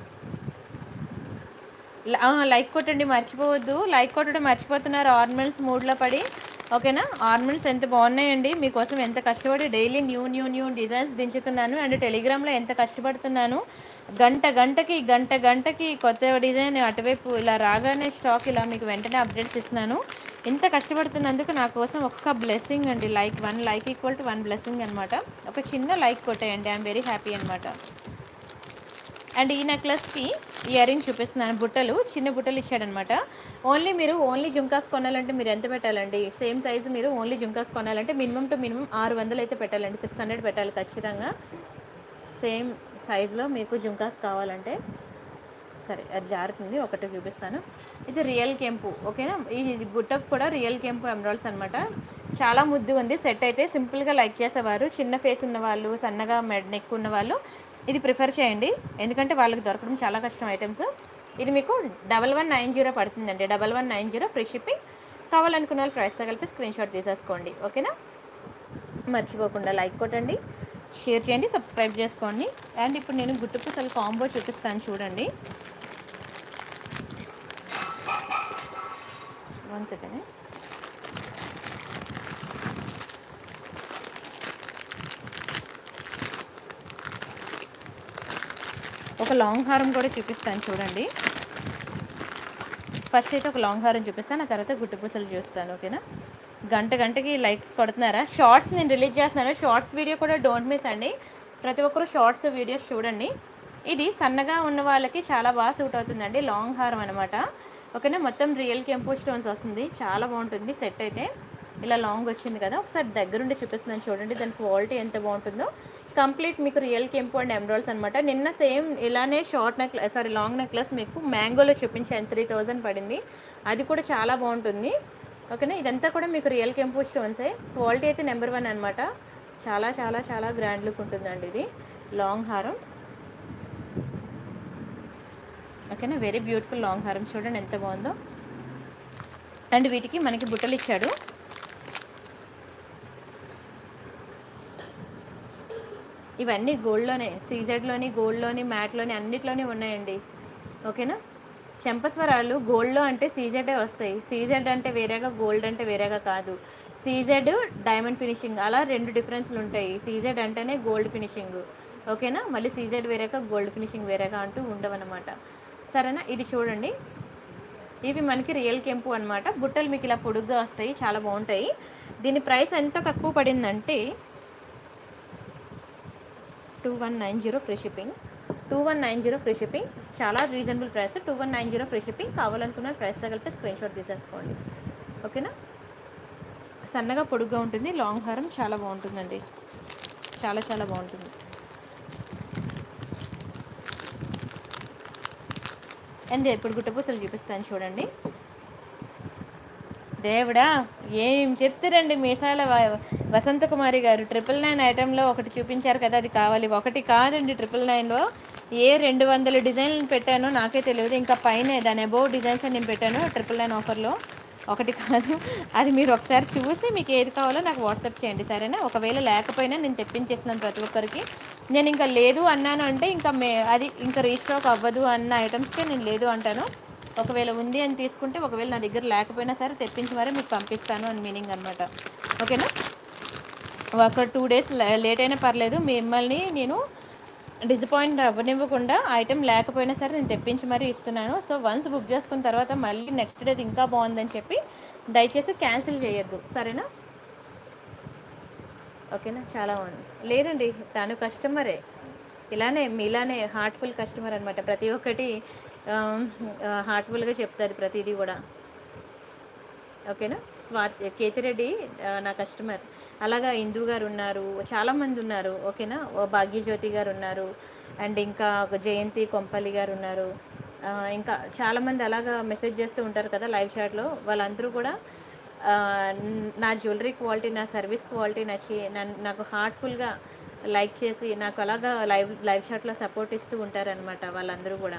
ల- ఆ, లైక్ కొట్టండి మర్చిపోవద్దు లైక్ కొట్టడం మర్చిపోతున్నారు ఆర్నమెంట్స్ మూడ్లో పడి ఓకేనా ఆర్నమెంట్స్ ఎంత బాగున్నాయండి మీకోసం ఎంత కష్టపడి daily new new new designs దించుతున్నాను అండ్ టెలిగ్రామ్లో ఎంత కష్టపడుతున్నాను గంట గంటకి గంట గంటకి కొత్త డిజైన్ అటువైపు ఇలా రాగానే స్టాక్ ఇలా మీకు వెంటనే అప్డేట్స్ ఇస్తున్నాను ఇంత కష్టపడుతున్నందుకు నా కోసం ఒక్క బ్లెస్సింగ్ అండి like one like equal to one blessing అనమాట ఒక చిన్న లైక్ కొట్టేయండి ఐఎమ్ వెరీ హ్యాపీ అనమాట అండ్ ఈ నెక్లెస్కి ఇయర్ రింగ్ చూపిస్తున్నాను బుట్టలు చిన్న బుట్టలు ఇచ్చాడనమాట ఓన్లీ మీరు ఓన్లీ జుంకాస్ కొనాలంటే మీరు ఎంత పెట్టాలండి సేమ్ సైజు మీరు ఓన్లీ జుంకాస్ కొనాలంటే మినిమం టు మినిమం ఆరు వందలు అయితే పెట్టాలండి సిక్స్ హండ్రెడ్ పెట్టాలి ఖచ్చితంగా సేమ్ సైజులో మీకు జుంకాస్ కావాలంటే సరే అది జారుతుంది ఒకటి చూపిస్తాను ఇది రియల్ కెంపు ఓకేనా ఈ బుట్టకు కూడా రియల్ కెంపు ఎమరాల్స్ అనమాట చాలా ముద్దు ఉంది సెట్ అయితే సింపుల్గా లైక్ చేసేవారు చిన్న ఫేస్ ఉన్న వాళ్ళు సన్నగా మెడ్ నెక్ ఉన్న వాళ్ళు ఇది ప్రిఫర్ చేయండి ఎందుకంటే వాళ్ళకి దొరకడం చాలా కష్టం ఐటమ్స్ ఇది మీకు డబల్ వన్ నైన్ జీరో పడుతుందండి double one nine zero free shipping కావాలనుకున్న వాళ్ళు ప్రైస్తో కలిపి స్క్రీన్ షాట్ తీసేసుకోండి ఓకేనా మర్చిపోకుండా లైక్ కొట్టండి షేర్ చేయండి సబ్స్క్రైబ్ చేసుకోండి అండ్ ఇప్పుడు నేను గుట్టు పూసలు కాంబో చూపిస్తాను చూడండి వన్ సెకండ్ ఒక లాంగ్ హారం కూడా చూపిస్తాను చూడండి ఫస్ట్ అయితే ఒక లాంగ్ హారం చూపిస్తాను ఆ తర్వాత గుట్టు పూసలు చూస్తాను ఓకేనా గంట గంటకి లైక్స్ కొడుతున్నారా షార్ట్స్ నేను రిలీజ్ చేస్తున్నాను షార్ట్స్ వీడియో కూడా డోంట్ మిస్ అండి ప్రతి ఒక్కరు షార్ట్స్ వీడియోస్ చూడండి ఇది సన్నగా ఉన్న వాళ్ళకి చాలా బాగా సూట్ అవుతుందండి లాంగ్ హారం అనమాట ఓకేనా మొత్తం రియల్ కెంపో స్టోన్స్ వస్తుంది చాలా బాగుంటుంది సెట్ అయితే ఇలా లాంగ్ వచ్చింది కదా ఒకసారి దగ్గరుండి చూపిస్తున్నాను చూడండి దాని క్వాలిటీ ఎంత బాగుంటుందో కంప్లీట్ మీకు రియల్ కెంపు అండ్ ఎమరాల్స్ అనమాట నిన్న సేమ్ ఇలానే short necklace sorry long necklace మీకు మ్యాంగోలో చూపించాను త్రీ థౌజండ్ పడింది అది కూడా చాలా బాగుంటుంది ఓకేనా ఇదంతా కూడా మీకు రియల్ కెంపు స్టోన్సే క్వాలిటీ అయితే నెంబర్ వన్ అనమాట చాలా చాలా చాలా గ్రాండ్ లుక్ ఉంటుందండి ఇది లాంగ్ హారం ఓకేనా వెరీ బ్యూటిఫుల్ లాంగ్ హారం చూడండి ఎంత బాగుందో అండ్ వీటికి మనకి బుట్టలు ఇచ్చాడు ఇవన్నీ గోల్డ్లోనే సీజెడ్లోని గోల్డ్లోని మ్యాట్లోని అన్నిట్లోనే ఉన్నాయండి ఓకేనా చెంపస్వరాలు గోల్డ్లో అంటే సీజెడే వస్తాయి సీజెడ్ అంటే వేరేగా గోల్డ్ అంటే వేరేగా కాదు సీజెడ్ డైమండ్ ఫినిషింగ్ అలా రెండు డిఫరెన్స్లు ఉంటాయి సీజెడ్ అంటేనే గోల్డ్ ఫినిషింగ్ ఓకేనా మళ్ళీ సీజెడ్ వేరేగా గోల్డ్ ఫినిషింగ్ వేరేగా అంటూ ఉండవన్నమాట సరేనా ఇది చూడండి ఇవి మనకి రియల్ కెంపు అనమాట బుట్టలు మీకు ఇలా పొడుగ్గా వస్తాయి చాలా బాగుంటాయి దీని ప్రైస్ ఎంత తక్కువ పడిందంటే two one nine zero free shipping two one nine zero free shipping చాలా reasonable price two one nine zero free shipping కావాలనుకున్న ప్రైస్తో కలిపి స్క్రీన్ షాట్ తీసేసుకోండి ఓకేనా సన్నగా పొడుగ్గా ఉంటుంది లాంగ్ హారం చాలా బాగుంటుందండి చాలా చాలా బాగుంటుంది అండ్ ఇప్పుడు గుట్టపూసలు చూపిస్తాను చూడండి దేవుడా ఏం చెప్తారండి మీసాల వ- వసంత కుమారి గారు ట్రిపుల్ నైన్ ఐటెంలో ఒకటి చూపించారు కదా అది కావాలి ఒకటి కాదండి ట్రిపుల్ నైన్లో ఏ రెండు వందల డిజైన్లు పెట్టానో నాకే తెలియదు ఇంకా పైన దాని అబోవ్ డిజైన్స్ అని నేను పెట్టాను ట్రిపుల్ నైన్ ఆఫర్లో ఒకటి కాదు అది మీరు ఒకసారి చూసి మీకు ఏది కావాలో నాకు వాట్సాప్ చేయండి సరేనా ఒకవేళ లేకపోయినా నేను తెప్పించేస్తున్నాను ప్రతి ఒక్కరికి నేను ఇంకా లేదు అన్నాను అంటే ఇంకా మే అది ఇంకా రీస్టాక్ అవ్వదు అన్న ఐటమ్స్కే నేను లేదు అంటాను ఒకవేళ ఉంది అని తీసుకుంటే ఒకవేళ నా దగ్గర లేకపోయినా సరే తెప్పించి మరీ మీకు పంపిస్తాను అని మీనింగ్ అనమాట ఓకేనా ఒక టూ డేస్ లేట్ అయినా పర్లేదు మిమ్మల్ని నేను డిసప్పాయింట్ అవ్వనివ్వకుండా ఐటెం లేకపోయినా సరే నేను తెప్పించి మరీ ఇస్తున్నాను సో వన్స్ బుక్ చేసుకున్న తర్వాత మళ్ళీ నెక్స్ట్ డేది ఇంకా బాగుందని చెప్పి దయచేసి క్యాన్సిల్ చేయొద్దు సరేనా ఓకేనా చాలా బాగుంది లేదండి తను కస్టమరే ఇలానే మీలానే హార్ట్ఫుల్ కస్టమర్ అనమాట ప్రతి ఒక్కటి హార్ట్ఫుల్గా చెప్తుంది ప్రతిదీ కూడా ఓకేనా స్వా కేతిరెడ్డి ఆ, నా కస్టమర్ అలాగా ఇందు గారు ఉన్నారు చాలామంది ఉన్నారు ఓకేనా ఓ భాగ్యజ్యోతి గారు ఉన్నారు అండ్ ఇంకా ఒక జయంతి కొంపల్లి గారు ఉన్నారు ఆ, ఇంకా చాలామంది అలాగా మెసేజ్ చేస్తూ ఉంటారు కదా లైవ్ చాట్లో వాళ్ళందరూ కూడా ఆ, న్- నా జ్యువెలరీ క్వాలిటీ నా సర్వీస్ క్వాలిటీ నచ్చి నన్ను నాకు హార్ట్ఫుల్గా లైక్ చేసి నాకు అలాగా లైవ్ లైవ్ షాట్లో సపోర్ట్ ఇస్తూ ఉంటారనమాట వాళ్ళందరూ కూడా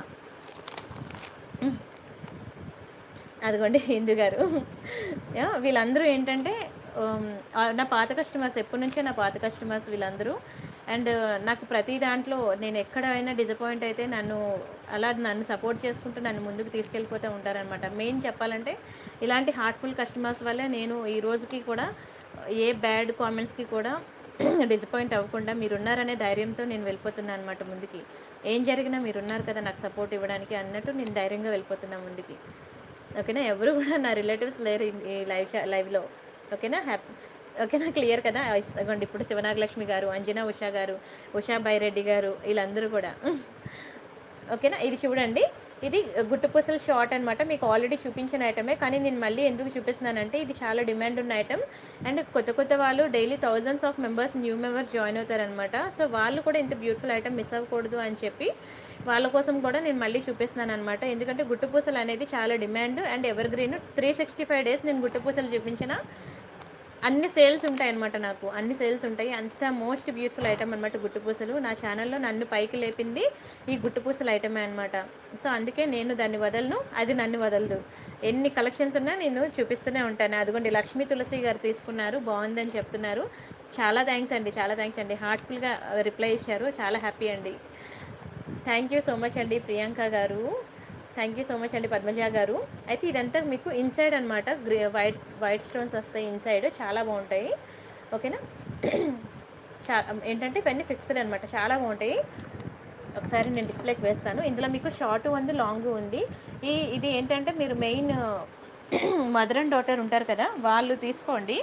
అదిగోండి హిందూ గారు యా, వీళ్ళందరూ ఏంటంటే ఉమ్, ఆ, నా పాత కస్టమర్స్ ఎప్పటి నుంచో నా పాత కస్టమర్స్ వీళ్ళందరూ అండ్ నాకు ప్రతి దాంట్లో నేను ఎక్కడైనా డిసప్పాయింట్ అయితే నన్ను అలా నన్ను సపోర్ట్ చేసుకుంటూ నన్ను ముందుకు తీసుకెళ్ళిపోతూ ఉంటారనమాట మెయిన్ చెప్పాలంటే ఇలాంటి హార్ట్ఫుల్ కస్టమర్స్ వల్లే నేను ఈ రోజుకి కూడా ఏ బ్యాడ్ కామెంట్స్కి కూడా డిసప్పాయింట్ అవ్వకుండా మీరున్నారనే ధైర్యంతో నేను వెళ్ళిపోతున్నాను అనమాట ముందుకి ఏం జరిగినా మీరున్నారు కదా నాకు సపోర్ట్ ఇవ్వడానికి అన్నట్టు నేను ధైర్యంగా వెళ్ళిపోతున్నా ముందుకి ఓకేనా ఎవరు కూడా నా రిలేటివ్స్ లేరు ఈ- ఈ లైవ్ షా లైవ్లో ఓకేనా హ్యాపీ ఓకేనా క్లియర్ కదా ఇదిగోండి ఇప్పుడు శివనాగలక్ష్మి గారు అంజనా ఉషా గారు ఉషా బైరెడ్డి గారు వీళ్ళందరూ కూడా ఓకేనా ఇది చూడండి ఇది గుట్టుపూసల షార్ట్ అనమాట మీకు ఆల్రెడీ చూపించిన ఐటమే కానీ నేను మళ్ళీ ఎందుకు చూపిస్తున్నానంటే ఇది చాలా డిమాండ్ ఉన్న ఐటమ్ అండ్ కొత్త కొత్త వాళ్ళు daily thousands of members new members join అవుతారనమాట సో వాళ్ళు కూడా ఇంత బ్యూటిఫుల్ ఐటమ్ మిస్ అవ్వకూడదు అని చెప్పి వాళ్ళ కోసం కూడా నేను మళ్ళీ చూపిస్తున్నాను అనమాట ఎందుకంటే గుట్టుపూసలు అనేది చాలా demand and evergreen three sixty five days నేను గుట్టుపూసలు చూపించిన అన్ని సేల్స్ ఉంటాయి అనమాట నాకు అన్ని సేల్స్ ఉంటాయి అంత మోస్ట్ బ్యూటిఫుల్ ఐటమ్ అనమాట గుట్టుపూసలు నా ఛానల్లో నన్ను పైకి లేపింది ఈ గుట్టుపూసల ఐటమే అనమాట సో అందుకే నేను దాన్ని వదలను అది నన్ను వదలదు ఎన్ని కలెక్షన్స్ ఉన్నా నేను చూపిస్తూనే ఉంటాను అదిగోండి లక్ష్మీ తులసి గారు తీసుకున్నారు బాగుందని చెప్తున్నారు చాలా థ్యాంక్స్ అండి చాలా థ్యాంక్స్ అండి హార్ట్ఫుల్గా రిప్లై ఇచ్చారు చాలా హ్యాపీ అండి థ్యాంక్ యూ సో మచ్ అండి ప్రియాంక గారు థ్యాంక్ యూ సో మచ్ అండి పద్మజ గారు అయితే ఇదంతా మీకు ఇన్సైడ్ అనమాట గ్రే వైట్ వైట్ స్టోన్స్ వస్తాయి ఇన్సైడ్ చాలా బాగుంటాయి ఓకేనా చా ఏంటంటే ఇవన్నీ ఫిక్స్డ్ అనమాట చాలా బాగుంటాయి ఒకసారి నేను డిస్ప్లేకి వేస్తాను ఇందులో మీకు షార్ట్ ఉంది లాంగ్ ఉంది ఈ ఇది ఏంటంటే మీరు మెయిన్ మదర్ అండ్ డాటర్ ఉంటారు కదా వాళ్ళు తీసుకోండి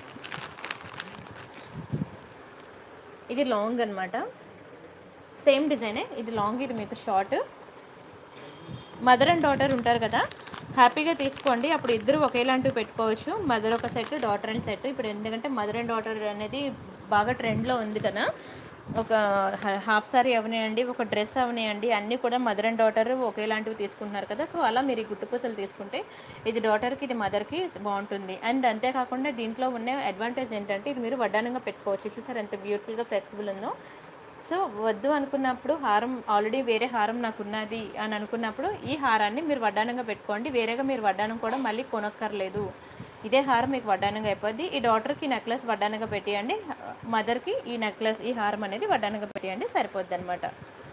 ఇది లాంగ్ అన్నమాట సేమ్ డిజైనే ఇది లాంగ్ ఇది మీకు షార్ట్ మదర్ అండ్ డాటర్ ఉంటారు కదా హ్యాపీగా తీసుకోండి అప్పుడు ఇద్దరు ఒకేలాంటివి పెట్టుకోవచ్చు మదర్ ఒక సెట్ డాటర్ అండ్ సెట్ ఇప్పుడు ఎందుకంటే మదర్ అండ్ డాటర్ అనేది బాగా ట్రెండ్లో ఉంది కదా ఒక హాఫ్ సారీ అవనియండి ఒక డ్రెస్ అవనియండి అన్నీ కూడా మదర్ అండ్ డాటర్ ఒకేలాంటివి తీసుకుంటున్నారు కదా సో అలా మీరు ఈ గుట్టుపూసలు తీసుకుంటే ఇది డాటర్కి ఇది మదర్కి బాగుంటుంది అండ్ అంతేకాకుండా దీంట్లో ఉన్న అడ్వాంటేజ్ ఏంటంటే ఇది మీరు వడ్డానంగా పెట్టుకోవచ్చు చూసారు ఎంత బ్యూటిఫుల్గా ఫ్లెక్సిబుల్ ఉందో సో వద్దు అనుకున్నప్పుడు హారం ఆల్రెడీ వేరే హారం నాకు ఉన్నది అని అనుకున్నప్పుడు ఈ హారాన్ని మీరు వడ్డానంగా పెట్టుకోండి వేరేగా మీరు వడ్డానం కూడా మళ్ళీ కొనక్కర్లేదు ఇదే హారం మీకు వడ్డానంగా అయిపోద్ది ఈ డాటర్కి నెక్లెస్ వడ్డానంగా పెట్టేయండి మదర్కి ఈ నెక్లెస్ ఈ హారం అనేది వడ్డానంగా పెట్టేయండి సరిపోద్ది అనమాట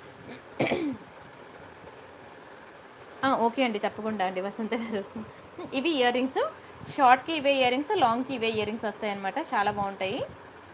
ఓకే అండి తప్పకుండా అండి వసంత గారు ఇవి ఇయర్ రింగ్స్ షార్ట్కి ఇవే ఇయర్ రింగ్స్ లాంగ్కి ఇవే ఇయర్ రింగ్స్ వస్తాయి అనమాట చాలా బాగుంటాయి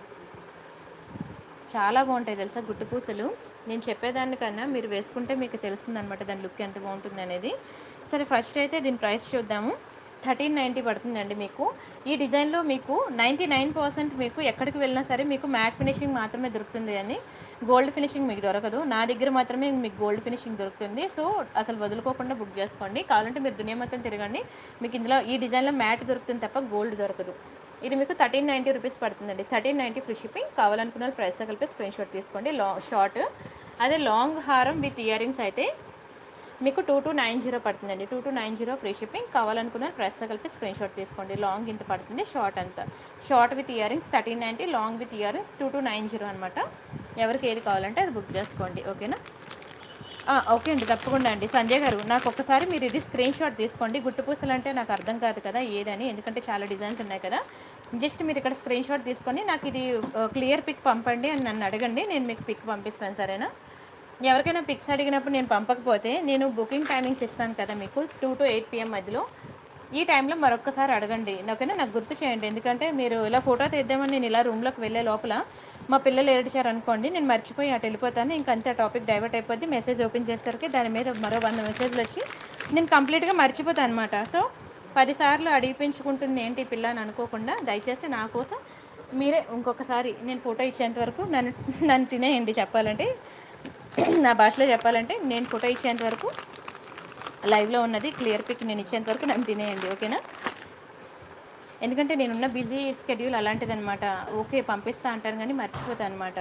చాలా బాగుంటాయి తెలుసా గుట్టు పూసలు నేను చెప్పేదానికన్నా మీరు వేసుకుంటే మీకు తెలుస్తుంది అనమాట దాని లుక్ ఎంత బాగుంటుంది అనేది సరే ఫస్ట్ అయితే దీని ప్రైస్ చూద్దాము థర్టీన్ నైంటీ పడుతుందండి మీకు ఈ డిజైన్లో మీకు నైంటీ నైన్ పర్సెంట్ మీకు ఎక్కడికి వెళ్ళినా సరే మీకు మ్యాట్ ఫినిషింగ్ మాత్రమే దొరుకుతుంది అని గోల్డ్ ఫినిషింగ్ మీకు దొరకదు నా దగ్గర మాత్రమే మీకు గోల్డ్ ఫినిషింగ్ దొరుకుతుంది సో అసలు వదులుకోకుండా బుక్ చేసుకోండి కావాలంటే మీరు దునియా మొత్తం తిరగండి మీకు ఇందులో ఈ డిజైన్లో మ్యాట్ దొరుకుతుంది తప్ప గోల్డ్ దొరకదు ఇది మీకు థర్టీన్ నైంటీ రూపీస్ పడుతుందండి థర్టీన్ నైంటీ ఫ్రీ షిప్పింగ్ కావాలనుకున్న ప్రైస్ కలిపి స్క్రీన్ షాట్ తీసుకోండి లా షార్ట్ అదే లాంగ్ హారం విత్ ఇయర్ రింగ్స్ అయితే మీకు టూ టూ నైన్ జీరో పడుతుందండి two two nine zero free shipping కావాలనుకున్న ప్రైస్ కలిపి స్క్రీన్ షాట్ తీసుకోండి లాంగ్ ఇంత పడుతుంది షార్ట్ అంత short with year earrings thirteen ninety long with year earrings two two nine zero అనమాట ఎవరికి ఏది కావాలంటే అది బుక్ చేసుకోండి ఓకేనా ఆ, ఓకే అండి తప్పకుండా అండి సంజయ్ గారు నాకు ఒక్కసారి మీరు ఇది స్క్రీన్ షాట్ తీసుకోండి గుట్టు పూసలు అంటే నాకు అర్థం కాదు కదా ఏదని ఎందుకంటే చాలా డిజైన్స్ ఉన్నాయి కదా జస్ట్ మీరు ఇక్కడ స్క్రీన్ షాట్ తీసుకొని నాకు ఇది క్లియర్ పిక్ పంపండి అని నన్ను అడగండి నేను మీకు పిక్ పంపిస్తాను సరేనా ఎవరికైనా పిక్స్ అడిగినప్పుడు నేను పంపకపోతే నేను బుకింగ్ టైమింగ్స్ ఇస్తాను కదా మీకు టూ టు ఎయిట్ పిఎం మధ్యలో ఈ టైంలో మరొకసారి అడగండి ఓకేనా నాకు గుర్తు చేయండి ఎందుకంటే మీరు ఇలా ఫోటో తీద్దామని నేను ఇలా రూమ్లోకి వెళ్ళే లోపల మా పిల్లలు ఏడిచారు అనుకోండి నేను మర్చిపోయి అటు వెళ్ళిపోతాను ఇంక అంతే టాపిక్ డైవర్ట్ అయిపోద్ది మెసేజ్ ఓపెన్ చేసరికి దాని మీద మరో వంద మెసేజ్లు వచ్చి నేను కంప్లీట్గా మర్చిపోతాను అనమాట సో పదిసార్లు అడిగిపించుకుంటుంది ఏంటి ఈ పిల్ల అని అనుకోకుండా దయచేసి నా కోసం మీరే ఇంకొకసారి నేను ఫోటో ఇచ్చేంత వరకు నన్ను నన్ను తినేయండి చెప్పాలంటే నా భాషలో చెప్పాలంటే నేను ఫోటో ఇచ్చేంత వరకు లైవ్లో ఉన్నది క్లియర్ పిక్ నేను ఇచ్చేంత వరకు నన్ను తినేయండి ఓకేనా ఎందుకంటే నేనున్న బిజీ స్కెడ్యూల్ అలాంటిదన్నమాట ఓకే పంపిస్తా అంటాను కానీ మర్చిపోతాను అనమాట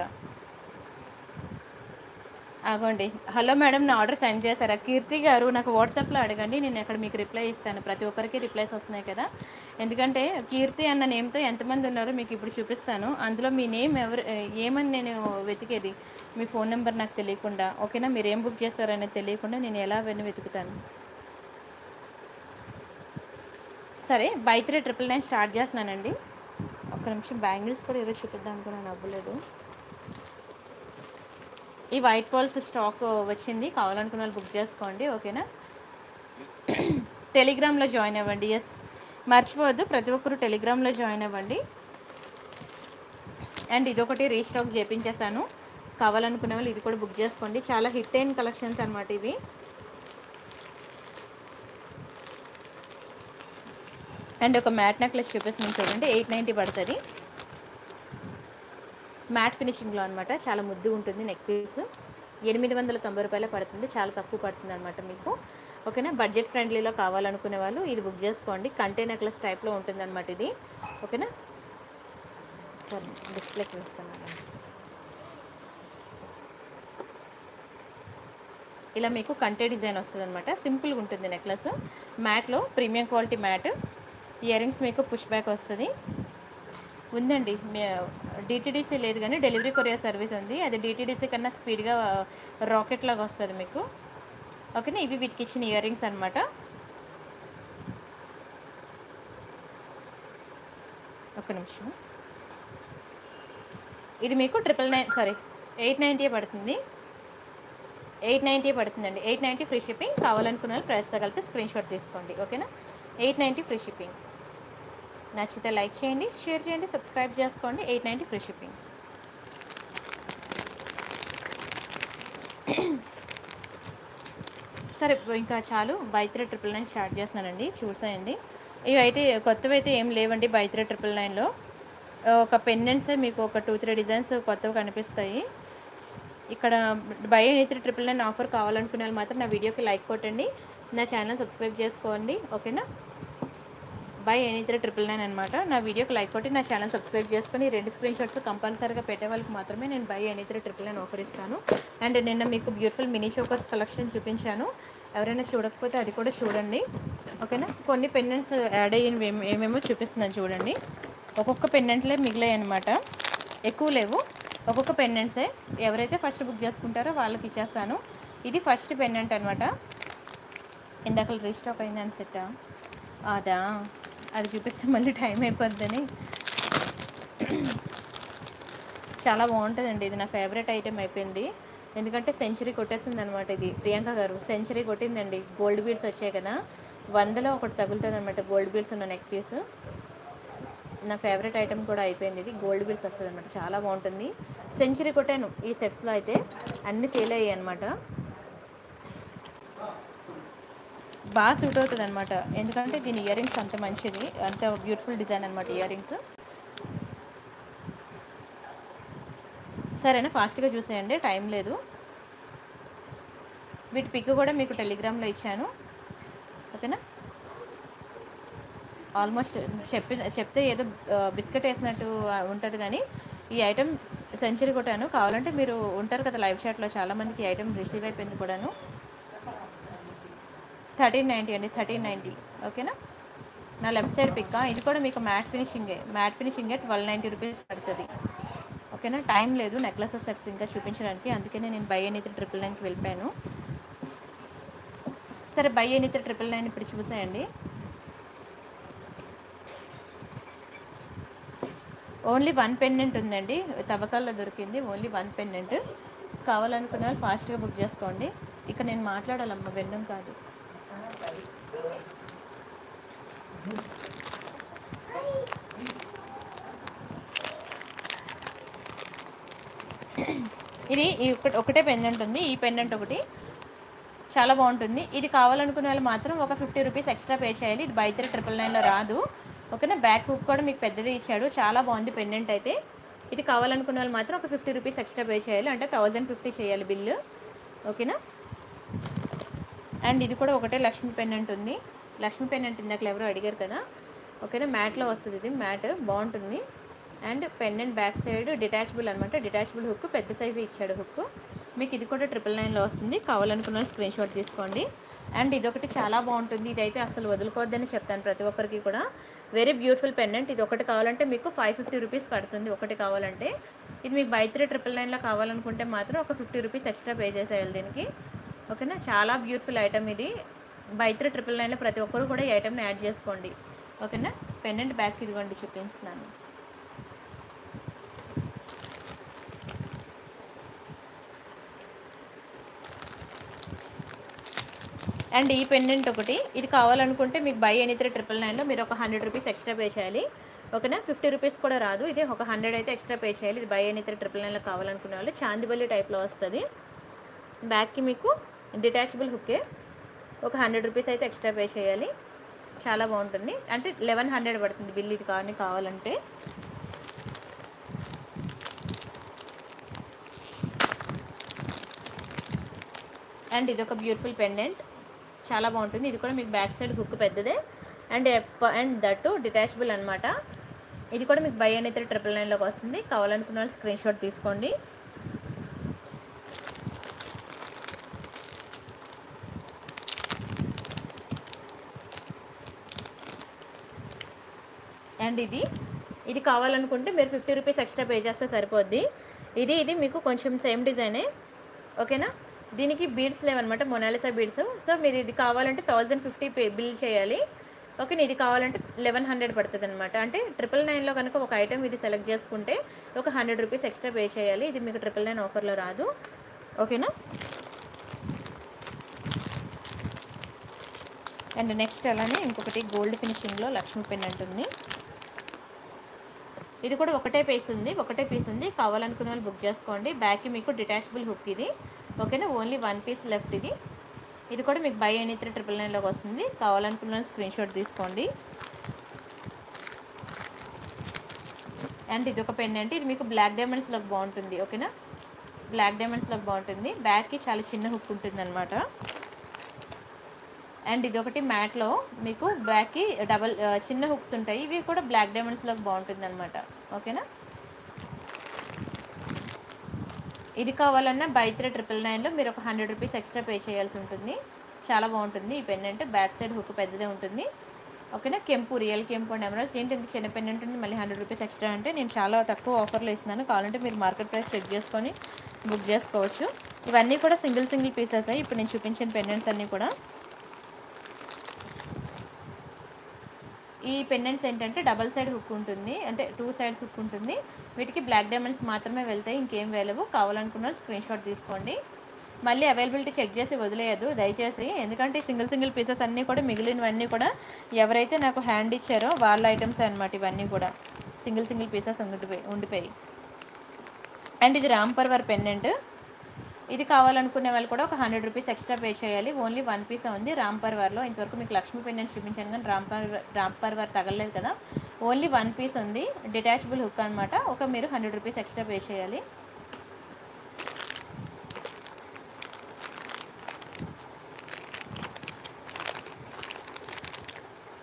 అగోండి హలో మేడం నా ఆర్డర్ సెండ్ చేశారా కీర్తి గారు నాకు వాట్సాప్లో అడగండి నేను అక్కడ మీకు రిప్లై ఇస్తాను ప్రతి ఒక్కరికి రిప్లైస్ వస్తున్నాయి కదా ఎందుకంటే కీర్తి అన్న నేమ్తో ఎంతమంది ఉన్నారో మీకు ఇప్పుడు చూపిస్తాను అందులో మీ నేమ్ ఎవరు ఏమని నేను వెతికేది మీ ఫోన్ నెంబర్ నాకు తెలియకుండా ఓకేనా మీరు ఏం బుక్ చేస్తారనేది తెలియకుండా నేను ఎలా అవన్నీ వెతుకుతాను సరే by three triple nine start చేస్తున్నానండి ఒక్క నిమిషం బ్యాంగిల్స్ కూడా ఈరోజు చూపిద్దాం అనుకున్నాను అవ్వలేదు ఈ వైట్ బాల్స్ స్టాక్ వచ్చింది కావాలనుకున్న వాళ్ళు బుక్ చేసుకోండి ఓకేనా టెలిగ్రామ్లో జాయిన్ అవ్వండి ఎస్ మర్చిపోవద్దు ప్రతి ఒక్కరు టెలిగ్రామ్లో జాయిన్ అవ్వండి అండ్ ఇదొకటి రీస్టాక్ చేపించేసాను కావాలనుకునే వాళ్ళు ఇది కూడా బుక్ చేసుకోండి చాలా హిట్ అయిన కలెక్షన్స్ అనమాట ఇవి అండ్ ఒక మ్యాట్ నెక్లెస్ చూపిస్తున్నాను చూడండి ఎయిట్ నైంటీ పడుతుంది మ్యాట్ ఫినిషింగ్లో అనమాట చాలా ముద్దు ఉంటుంది నెక్ పీస్ ఎనిమిది వందల తొంభై రూపాయలు పడుతుంది చాలా తక్కువ పడుతుంది అనమాట మీకు ఓకేనా బడ్జెట్ ఫ్రెండ్లీలో కావాలనుకునే వాళ్ళు ఇది బుక్ చేసుకోండి కంటే నెక్లెస్ టైప్లో ఉంటుంది అనమాట ఇది ఓకేనా సరే డిస్ప్లేకి ఇస్తాను ఇలా మీకు కంటే డిజైన్ వస్తుంది అనమాట సింపుల్గా ఉంటుంది నెక్లెస్ మ్యాట్లో premium quality matte earrings మీకు పుష్ బ్యాక్ వస్తుంది ఉందండి డిటీడీసీ లేదు కానీ డెలివరీ కొరియర్ సర్వీస్ ఉంది అది డిటీడీసీ కన్నా స్పీడ్గా రాకెట్ లాగా వస్తుంది మీకు ఓకేనా ఇవి వీటికి ఇచ్చిన ఇయర్ రింగ్స్ అనమాట ఒక నిమిషం ఇది మీకు triple nine sorry eight ninety పడుతుంది ఎయిట్ నైంటీ పడుతుందండి ఎయిట్ నైంటీ ఫ్రీ షిప్పింగ్ కావాలనుకున్న వాళ్ళు ప్రైస్తో కలిపి స్క్రీన్ షాట్ తీసుకోండి ఓకేనా ఎయిట్ నైంటీ ఫ్రీ షిప్పింగ్ నచ్చితే లైక్ చేయండి షేర్ చేయండి సబ్స్క్రైబ్ చేసుకోండి ఎయిట్ నైంటీ ఫ్రీ షిప్పింగ్ సరే ఇంకా చాలు by three triple nine start చేస్తున్నానండి చూసాయండి ఇవి అయితే కొత్తవి అయితే ఏం లేవండి బై త్రీ ట్రిపుల్ నైన్లో ఒక పెండెంట్స్ మీకు ఒక టూ త్రీ డిజైన్స్ కొత్తవి కనిపిస్తాయి ఇక్కడ by any three triple nine offer కావాలనుకునే వాళ్ళు మాత్రం నా వీడియోకి లైక్ కొట్టండి నా ఛానల్ సబ్స్క్రైబ్ చేసుకోండి ఓకేనా by any three triple nine అనమాట నా వీడియోకి లైక్ కొట్టి నా ఛానల్ సబ్స్క్రైబ్ చేసుకొని ఈ రెండు స్క్రీన్ షాట్స్ కంపల్సరీగా పెట్టే వాళ్ళకి మాత్రమే నేను by any three triple nine offer ఇస్తాను అండ్ నిన్న మీకు బ్యూటిఫుల్ మినీ చోకర్స్ కలెక్షన్ చూపించాను ఎవరైనా చూడకపోతే అది కూడా చూడండి ఓకేనా కొన్ని పెండెంట్స్ యాడ్ అయ్యి ఏమేమో చూపిస్తున్నాను చూడండి ఒక్కొక్క పెండెంట్లే మిగిలాయి అనమాట ఎక్కువ లేవు ఒక్కొక్క పెండెంట్సే ఎవరైతే ఫస్ట్ బుక్ చేసుకుంటారో వాళ్ళకి ఇచ్చేస్తాను ఇది ఫస్ట్ పెండెంట్ అనమాట ఇందాక రీస్టాక్ అయిందని సెట్ అదా అది చూపిస్తే మళ్ళీ టైం అయిపోద్దని చాలా బాగుంటుందండి ఇది నా ఫేవరెట్ ఐటెం అయిపోయింది ఎందుకంటే సెంచరీ కొట్టేసింది అనమాట ఇది ప్రియాంక గారు సెంచరీ కొట్టిందండి గోల్డ్ బీడ్స్ వచ్చాయి కదా వందలో ఒకటి తగులుతుంది అనమాట గోల్డ్ బీడ్స్ ఉన్న నెక్ పీస్ నా ఫేవరెట్ ఐటెం కూడా అయిపోయింది ఇది గోల్డ్ బీడ్స్ వస్తుంది అనమాట చాలా బాగుంటుంది సెంచరీ కొట్టాను ఈ సెట్స్లో అయితే అన్నీ సేల్ అయ్యాయి అనమాట బాగా సూట్ అవుతుంది అనమాట ఎందుకంటే దీని ఇయర్ రింగ్స్ అంత మంచిది అంత బ్యూటిఫుల్ డిజైన్ అనమాట ఇయర్ రింగ్స్ సరేనా ఫాస్ట్గా చూసేయండి టైం లేదు వీటి పిక్ కూడా మీకు టెలిగ్రామ్లో ఇచ్చాను ఓకేనా ఆల్మోస్ట్ చెప్పి చెప్తే ఏదో ఆ, బిస్కెట్ వేసినట్టు ఉంటుంది కానీ ఈ ఐటెం సెంచరీ కొట్టాను కావాలంటే మీరు ఉంటారు కదా లైవ్ చాట్లో చాలామందికి ఈ ఐటెం రిసీవ్ అయిపోయింది కూడాను థర్టీన్ నైంటీ అండి థర్టీన్ నైంటీ ఓకేనా నా లెఫ్ట్ సైడ్ పిక్ ఇది కూడా మీకు మ్యాట్ ఫినిషింగే మ్యాట్ ఫినిషింగే ట్వెల్వ్ నైంటీ రూపీస్ పడుతుంది ఓకేనా టైం లేదు నెక్లెసెస్ సెట్స్ ఇంకా చూపించడానికి అందుకనే నేను బై అనేది ట్రిపుల్ నైన్కి వెళ్ళిపోయాను సరే బై అనేది ట్రిపుల్ నైన్ ఇప్పుడు చూసేయండి ఓన్లీ వన్ పెండెంట్ ఉందండి తవ్వకాల్లో దొరికింది ఓన్లీ వన్ పెండెంట్ కావాలనుకున్న వాళ్ళు ఫాస్ట్గా బుక్ చేసుకోండి ఇక నేను మాట్లాడాలమ్మ వినడం కాదు ఇది ఈ ఒకటి ఒకటే పెండెంట్ ఉంది ఈ పెండెంట్ ఒకటి చాలా బాగుంటుంది ఇది కావాలనుకునే వాళ్ళు మాత్రం ఒక ఫిఫ్టీ రూపీస్ ఎక్స్ట్రా పే చేయాలి ఇది బై త్రీ ట్రిపుల్ నైన్లో రాదు ఓకేనా బ్యాక్ హుక్ కూడా మీకు పెద్దది ఇచ్చాడు చాలా బాగుంది పెండెంట్ అయితే ఇది కావాలనుకునే వాళ్ళు మాత్రం ఒక ఫిఫ్టీ రూపీస్ ఎక్స్ట్రా పే చేయాలి అంటే థౌజండ్ ఫిఫ్టీ చేయాలి బిల్లు ఓకేనా అండ్ ఇది కూడా ఒకటే లక్ష్మీ పెండెంట్ ఉంది లక్ష్మీ పెండెంట్ ఇందాక ఎవరో అడిగారు కదా ఓకేనా మ్యాట్లో వస్తుంది ఇది మ్యాట్ బాగుంటుంది and pendant back side detachable అనమాట డిటాచబుల్ హుక్ పెద్ద సైజు ఇచ్చాడు హుక్ మీకు ఇది కూడా ట్రిపుల్ నైన్లో వస్తుంది కావాలనుకున్న స్క్రీన్ షాట్ తీసుకోండి అండ్ ఇదొకటి చాలా బాగుంటుంది ఇదైతే అసలు వదులుకోవద్దని చెప్తాను ప్రతి ఒక్కరికి కూడా వెరీ బ్యూటిఫుల్ పెండెంట్ ఇది ఒకటి కావాలంటే మీకు ఫైవ్ ఫిఫ్టీ రూపీస్ పడుతుంది ఒకటి కావాలంటే ఇది మీకు బై త్రీ ట్రిపుల్ నైన్లో కావాలనుకుంటే మాత్రం ఒక ఫిఫ్టీ రూపీస్ ఎక్స్ట్రా పే చేసేయాలి దీనికి ఓకేనా చాలా బ్యూటిఫుల్ ఐటమ్ ఇది బై త్రీ ట్రిపుల్ నైన్లో ప్రతి ఒక్కరు కూడా ఈ ఐటమ్ని యాడ్ చేసుకోండి ఓకేనా పెండెంట్ బ్యాక్ ఇదిగోండి చూపిస్తున్నాను అండ్ ఈ పెండెంట్ ఒకటి ఇది కావాలనుకుంటే మీకు బై ఎనీ త్రీ ట్రిపుల్ నైన్లో మీరు ఒక హండ్రెడ్ రూపీస్ ఎక్స్ట్రా పే చేయాలి ఓకేనా ఫిఫ్టీ రూపీస్ కూడా రాదు ఇది ఒక హండ్రెడ్ అయితే ఎక్స్ట్రా పే చేయాలి ఇది బై ఎనీ త్రీ ట్రిపుల్ నైన్లో కావాలనుకునే వాళ్ళు చాందిబల్లి టైప్లో వస్తుంది బ్యాక్కి మీకు డిటాచబుల్ హుక్కే ఒక హండ్రెడ్ రూపీస్ అయితే ఎక్స్ట్రా పే చేయాలి చాలా బాగుంటుంది అంటే లెవెన్ హండ్రెడ్ పడుతుంది బిల్ ఇది కానీ కావాలంటే అండ్ ఇది ఒక బ్యూటిఫుల్ పెండెంట్ చాలా బాగుంటుంది ఇది కూడా మీకు బ్యాక్ సైడ్ హుక్ పెద్దదే అండ్ అండ్ దట్టు డిటాచబుల్ అనమాట ఇది కూడా మీకు బై అనేది ట్రిపుల్ నైన్లోకి వస్తుంది కావాలనుకున్న వాళ్ళు స్క్రీన్ షాట్ తీసుకోండి అండ్ ఇది ఇది కావాలనుకుంటే మీరు ఫిఫ్టీ రూపీస్ ఎక్స్ట్రా పే చేస్తే సరిపోద్ది ఇది ఇది మీకు కొంచెం సేమ్ డిజైనే ఓకేనా దీనికి బీడ్స్ లేవన్నమాట మొనాలిసా బీడ్స్ సో మీరు ఇది కావాలంటే థౌజండ్ ఫిఫ్టీ పే బిల్ చేయాలి ఓకే ఇది కావాలంటే లెవెన్ హండ్రెడ్ పడుతుంది అనమాట అంటే ట్రిపుల్ నైన్లో కనుక ఒక ఐటమ్ ఇది సెలెక్ట్ చేసుకుంటే ఒక హండ్రెడ్ రూపీస్ ఎక్స్ట్రా పే చేయాలి ఇది మీకు ట్రిపుల్ నైన్ ఆఫర్లో రాదు ఓకేనా అండ్ నెక్స్ట్ అలానే ఇంకొకటి గోల్డ్ ఫినిషింగ్లో లక్ష్మీ పెన్ ఉంటుంది ఇది కూడా ఒకటే పీస్ ఉంది ఒకటే పీస్ ఉంది కావాలనుకున్న వాళ్ళు బుక్ చేసుకోండి బ్యాక్కి మీకు డిటాచబుల్ హుక్ ఇది ఓకేనా ఓన్లీ వన్ పీస్ లెఫ్ట్ ఇది ఇది కూడా మీకు బై ఎనీ త్రీ ట్రిపుల్ నైన్లోకి వస్తుంది కావాలనుకున్న వాళ్ళు స్క్రీన్ షాట్ తీసుకోండి అండ్ ఇది ఒక పెన్ అంటే ఇది మీకు బ్లాక్ డైమండ్స్లోకి బాగుంటుంది ఓకేనా బ్లాక్ డైమండ్స్లోకి బాగుంటుంది బ్యాక్కి చాలా చిన్న హుక్ ఉంటుంది అనమాట అండ్ ఇది ఒకటి మ్యాట్లో మీకు బ్యాక్కి డబల్ ఆ, చిన్న హుక్స్ ఉంటాయి ఇవి కూడా బ్లాక్ డైమండ్స్లోకి బాగుంటుంది అనమాట ఓకేనా ఇది కావాలన్నా బై త్రీ ట్రిపుల్ నైన్లో మీరు ఒక హండ్రెడ్ రూపీస్ ఎక్స్ట్రా పే చేయాల్సి ఉంటుంది చాలా బాగుంటుంది ఈ పెన్నెంట్ బ్యాక్ సైడ్ హుక్ పెద్దదే ఉంటుంది ఓకేనా కెంపు రియల్ కెంపు అండ్ ఎమరాల్స్ ఏంటి ఇంత చిన్న పెన్నెంట్ ఉంది మళ్ళీ హండ్రెడ్ రూపీస్ ఎక్స్ట్రా అంటే నేను చాలా తక్కువ ఆఫర్లో ఇస్తున్నాను కావాలంటే మీరు మార్కెట్ ప్రైస్ చెక్ చేసుకొని బుక్ చేసుకోవచ్చు ఇవన్నీ కూడా సింగిల్ సింగిల్ పీసెస్ ఇప్పుడు నేను చూపించిన పెన్నెంట్స్ అన్నీ కూడా ఈ పెండెంట్స్ ఏంటంటే డబల్ సైడ్ హుక్ ఉంటుంది అంటే టూ సైడ్స్ హుక్ ఉంటుంది వీటికి బ్లాక్ డైమండ్స్ మాత్రమే వెళ్తాయి ఇంకేం వెళ్ళవు కావాలనుకున్న స్క్రీన్ షాట్ తీసుకోండి మళ్ళీ అవైలబిలిటీ చెక్ చేసి వదిలేయద్దు దయచేసి ఎందుకంటే సింగిల్ సింగిల్ పీసెస్ అన్నీ కూడా మిగిలినవన్నీ కూడా ఎవరైతే నాకు హ్యాండ్ ఇచ్చారో వాళ్ళ ఐటమ్స్ అనమాట ఇవన్నీ కూడా సింగిల్ సింగిల్ పీసెస్ ఉండిపోయి ఉండిపోయి అండ్ ఇది రామ్ పర్వర్ పెండెంట్ ఇది కావాలనుకునే వాళ్ళు కూడా ఒక హండ్రెడ్ రూపీస్ ఎక్స్ట్రా పే చేయాలి ఓన్లీ వన్ పీస్ ఉంది రామ్ పర్వర్లో ఇంతవరకు మీకు లక్ష్మీ పెండెంట్ చూపించాను కానీ రామ్ పర్వర్ రామ్ పర్వర్ తగలలేదు కదా ఓన్లీ వన్ పీస్ ఉంది డిటాచబుల్ హుక్ అనమాట ఒక మీరు హండ్రెడ్ రూపీస్ ఎక్స్ట్రా పే చేయాలి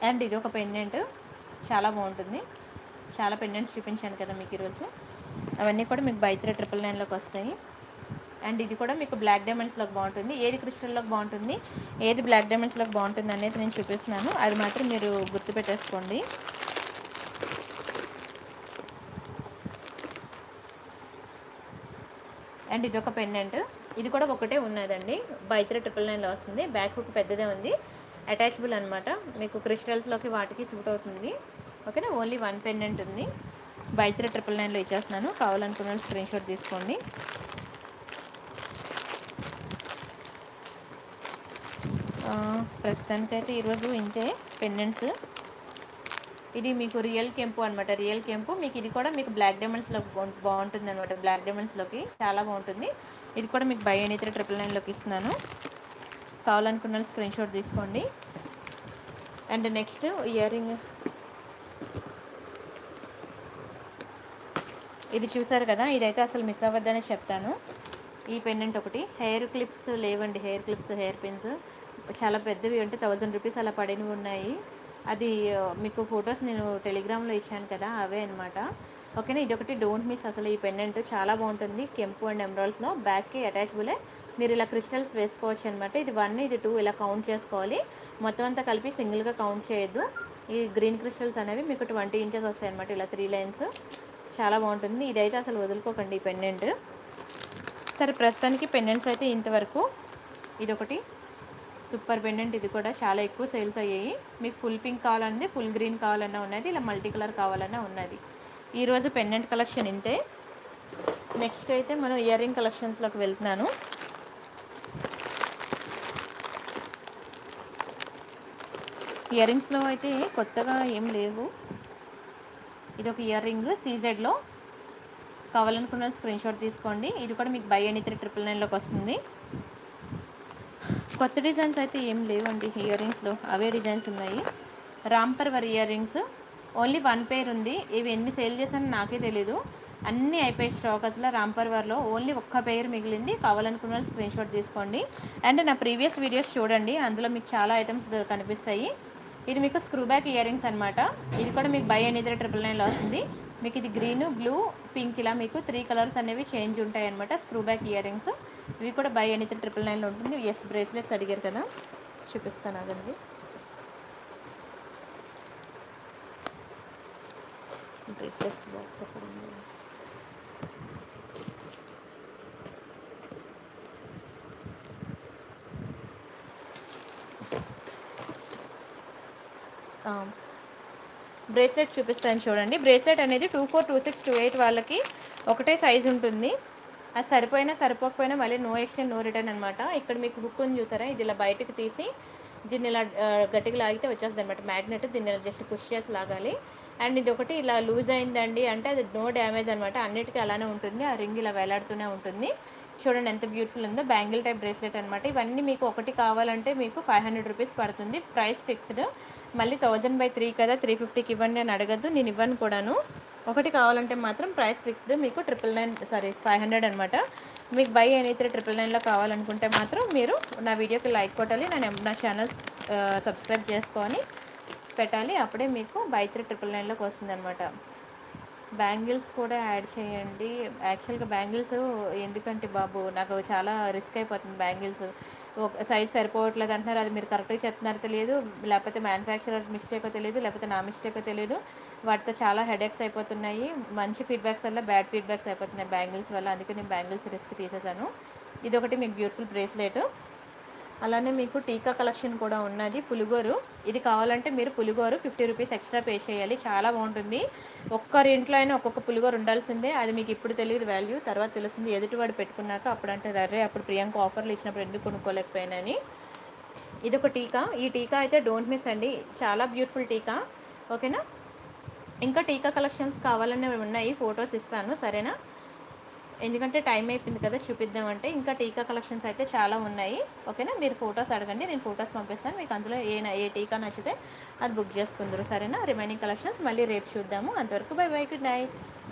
అండ్ ఇది ఒక పెండెంట్ చాలా బాగుంటుంది చాలా పెండెంట్స్ చూపించాను కదా మీకు ఈరోజు అవన్నీ కూడా మీకు బై త్రీ ట్రిపుల్ నైన్లోకి వస్తాయి అండ్ ఇది కూడా మీకు బ్లాక్ డైమండ్స్లోకి బాగుంటుంది ఏది క్రిస్టల్లోకి బాగుంటుంది ఏది బ్లాక్ డైమండ్స్లోకి బాగుంటుంది అనేది నేను చూపిస్తున్నాను అది మాత్రం మీరు గుర్తుపెట్టేసుకోండి అండ్ ఇది ఒక పెండెంట్ ఇది కూడా ఒకటే ఉన్నదండి బై త్రీ ట్రిపుల్ నైన్లో వస్తుంది బ్యాక్ హుక్ పెద్దదే ఉంది అటాచబుల్ అనమాట మీకు క్రిస్టల్స్లోకి వాటికి సూట్ అవుతుంది ఓకేనా ఓన్లీ వన్ పెండెంట్ ఉంది బై త్రీ ట్రిపుల్ నైన్లో ఇచ్చేస్తున్నాను కావాలనుకున్న స్క్రీన్ షాట్ తీసుకోండి ఆ, ప్రస్తుతానికైతే ఈరోజు ఇంతే పెండెంట్స్ ఇది మీకు రియల్ కెంపు అనమాట రియల్ కెంపు మీకు ఇది కూడా మీకు బ్లాక్ డైమండ్స్లో బాగుంటుంది అనమాట బ్లాక్ డైమండ్స్లోకి చాలా బాగుంటుంది ఇది కూడా మీకు బై ఎనీ త్రీ ట్రిపుల్ నైన్లోకి ఇస్తున్నాను కావాలనుకున్న స్క్రీన్ షాట్ తీసుకోండి అండ్ నెక్స్ట్ ఇయర్ రింగ్ ఇది చూసారు కదా ఇదైతే అసలు మిస్ అవ్వద్దనే చెప్తాను ఈ పెండెంట్ ఒకటి హెయిర్ క్లిప్స్ లేవండి హెయిర్ క్లిప్స్ హెయిర్ పిన్స్ చాలా పెద్దవి అంటే థౌజండ్ రూపీస్ అలా పడినవి ఉన్నాయి అది ఆ, మీకు ఫొటోస్ నేను టెలిగ్రామ్లో ఇచ్చాను కదా అవే అనమాట ఓకేనా ఇది ఒకటి డోంట్ మిస్ అసలు ఈ పెండెంట్ చాలా బాగుంటుంది కెంపు అండ్ ఎమరాల్స్లో బ్యాక్కి అటాచబులే మీరు ఇలా క్రిస్టల్స్ వేసుకోవచ్చు అనమాట ఇది వన్ ఇది టూ ఇలా కౌంట్ చేసుకోవాలి మొత్తం అంతా కలిపి సింగిల్గా కౌంట్ చేయొద్దు ఈ గ్రీన్ క్రిస్టల్స్ అనేవి మీకు ట్వంటీ ఇంచెస్ వస్తాయి అనమాట ఇలా త్రీ లైన్స్ చాలా బాగుంటుంది ఇదైతే అసలు వదులుకోకండి ఈ పెండెంట్ సరే ప్రస్తుతానికి పెండెంట్స్ అయితే ఇంతవరకు ఇదొకటి సూపర్ పెండెంట్ ఇది కూడా చాలా ఎక్కువ సేల్స్ అయ్యాయి మీకు ఫుల్ పింక్ కావాలన్నది ఫుల్ గ్రీన్ కావాలన్నా ఉన్నది ఇలా మల్టీ కలర్ కావాలన్నా ఉన్నది ఈరోజు పెండెంట్ కలెక్షన్ ఇంతే నెక్స్ట్ అయితే మనం ఇయర్ రింగ్ కలెక్షన్స్లోకి వెళ్తున్నాను ఇయర్ రింగ్స్లో అయితే కొత్తగా ఏం లేవు ఇది ఒక ఇయర్ రింగ్ సీజెడ్లో కావాలనుకున్న స్క్రీన్ షాట్ తీసుకోండి ఇది కూడా మీకు బై ఎనీ త్రీ ట్రిపుల్ నైన్లోకి వస్తుంది కొత్త డిజైన్స్ అయితే ఏం లేవండి ఇయర్ రింగ్స్లో అవే డిజైన్స్ ఉన్నాయి రాంపర్ వర్ earrings only one pair ఉంది ఇవి ఎన్ని సేల్ చేశానో నాకే తెలీదు అన్నీ అయిపోయి స్టాక్ అసలు రాంపర్ వర్లో ఓన్లీ ఒక్క పేరు మిగిలింది కావాలనుకున్న వాళ్ళు స్క్రీన్ షాట్ తీసుకోండి అండ్ నా ప్రీవియస్ వీడియోస్ చూడండి అందులో మీకు చాలా ఐటమ్స్ కనిపిస్తాయి ఇది మీకు స్క్రూ బ్యాక్ ఇయర్ రింగ్స్ అనమాట ఇది కూడా మీకు బై అనేది ట్రిపుల్ నైన్లో వస్తుంది మీకు ఇది గ్రీన్ బ్లూ పింక్ ఇలా మీకు త్రీ కలర్స్ అనేవి చేంజ్ ఉంటాయి అనమాట స్క్రూ బ్యాక్ ఇయర్ రింగ్స్ ఇవి కూడా బై అనేది ట్రిపుల్ నైన్లో ఉంటుంది ఎస్ బ్రేస్లెట్స్ అడిగారు కదా చూపిస్తాను అదండి బ్రేస్లెట్స్ బాక్స్ ఎక్కడ ఉంది బ్రేస్లెట్ చూపిస్తాను చూడండి బ్రేస్లెట్ అనేది two four two six two eight వాళ్ళకి ఒకటే సైజు ఉంటుంది అది సరిపోయినా సరిపోకపోయినా మళ్ళీ నో ఎక్స్చేంజ్ నో రిటర్న్ అనమాట ఇక్కడ మీకు హుక్ ఉంది చూసారా ఇది ఇలా బయటకు తీసి దీన్ని ఇలా ఆ, గట్టిగా లాగితే వచ్చేస్తుంది అనమాట మ్యాగ్నెట్ దీన్ని ఇలా జస్ట్ పుష్ చేసి లాగాలి అండ్ ఇది ఒకటి ఇలా లూజ్ అయిందండి అంటే అది నో డ్యామేజ్ అనమాట అన్నిటికీ అలానే ఉంటుంది ఆ రింగ్ ఇలా వేలాడుతూనే ఉంటుంది చూడండి ఎంత బ్యూటిఫుల్ ఉందో బ్యాంగిల్ టైప్ బ్రేస్లెట్ అనమాట ఇవన్నీ మీకు ఒకటి కావాలంటే మీకు ఫైవ్ హండ్రెడ్ రూపీస్ పడుతుంది ప్రైస్ ఫిక్స్డ్ మళ్ళీ థౌజండ్ బై త్రీ కదా త్రీ ఫిఫ్టీకి ఇవ్వండి అని అడగద్దు నేను ఇవ్వను కూడాను ఒకటి కావాలంటే మాత్రం ప్రైస్ ఫిక్స్డ్ మీకు triple nine sorry five hundred అనమాట మీకు బై అయితే ట్రిపుల్ నైన్లో కావాలనుకుంటే మాత్రం మీరు నా వీడియోకి లైక్ కొట్టాలి నా నెం- నా ఛానల్ సబ్స్క్రైబ్ చేసుకొని పెట్టాలి అప్పుడే మీకు బై త్రీ ట్రిపుల్ నైన్లోకి వస్తుంది బ్యాంగిల్స్ కూడా యాడ్ చేయండి యాక్చువల్గా బ్యాంగిల్స్ ఎందుకంటే బాబు నాకు చాలా రిస్క్ అయిపోతుంది బ్యాంగిల్స్ ఒక సైజ్ సరిపోవట్లేదు అంటున్నారు అది మీరు కరెక్ట్గా చెప్తున్నారో తెలియదు లేకపోతే మ్యానుఫ్యాక్చరర్ మిస్టేకో తెలియదు లేకపోతే నా మిస్టేకో తెలియదు వాటితో చాలా హెడేక్స్ అయిపోతున్నాయి మంచి ఫీడ్బ్యాక్స్ వల్ల బ్యాడ్ ఫీడ్బ్యాక్స్ అయిపోతున్నాయి బ్యాంగిల్స్ వల్ల అందుకే నేను బ్యాంగిల్స్ రిస్క్ తీసేసాను ఇది ఒకటి మీకు బ్యూటిఫుల్ బ్రేస్లెట్ అలానే మీకు టీకా కలెక్షన్ కూడా ఉన్నది పులిగోరు ఇది కావాలంటే మీరు పులిగోరు ఫిఫ్టీ రూపీస్ ఎక్స్ట్రా పే చేయాలి చాలా బాగుంటుంది ఒక్కరి ఇంట్లో అయినా ఒక్కొక్క పులిగోరు ఉండాల్సిందే అది మీకు ఇప్పుడు తెలియదు వాల్యూ తర్వాత తెలుస్తుంది ఎదుటివాడు పెట్టుకున్నాక అప్పుడు అంటే అరే అప్పుడు ప్రియాంక ఆఫర్లు ఇచ్చినప్పుడు ఎందుకు కొనుక్కోలేకపోయినాని ఇది ఒక టీకా ఈ టీకా అయితే డోంట్ మిస్ అండి చాలా బ్యూటిఫుల్ టీకా ఓకేనా ఇంకా టీకా కలెక్షన్స్ కావాలనే ఉన్నాయి ఫొటోస్ ఇస్తాను సరేనా ఎందుకంటే టైం అయిపోయింది కదా చూపిద్దామంటే ఇంకా టీకా కలెక్షన్స్ అయితే చాలా ఉన్నాయి ఓకేనా మీరు ఫొటోస్ అడగండి నేను ఫొటోస్ పంపిస్తాను మీకు అందులో ఏ న- ఏ టీకా నచ్చితే అది బుక్ చేసుకుందరు సరేనా రిమైనింగ్ కలెక్షన్స్ మళ్ళీ రేపు చూద్దాము అంతవరకు బై బై గుడ్ నైట్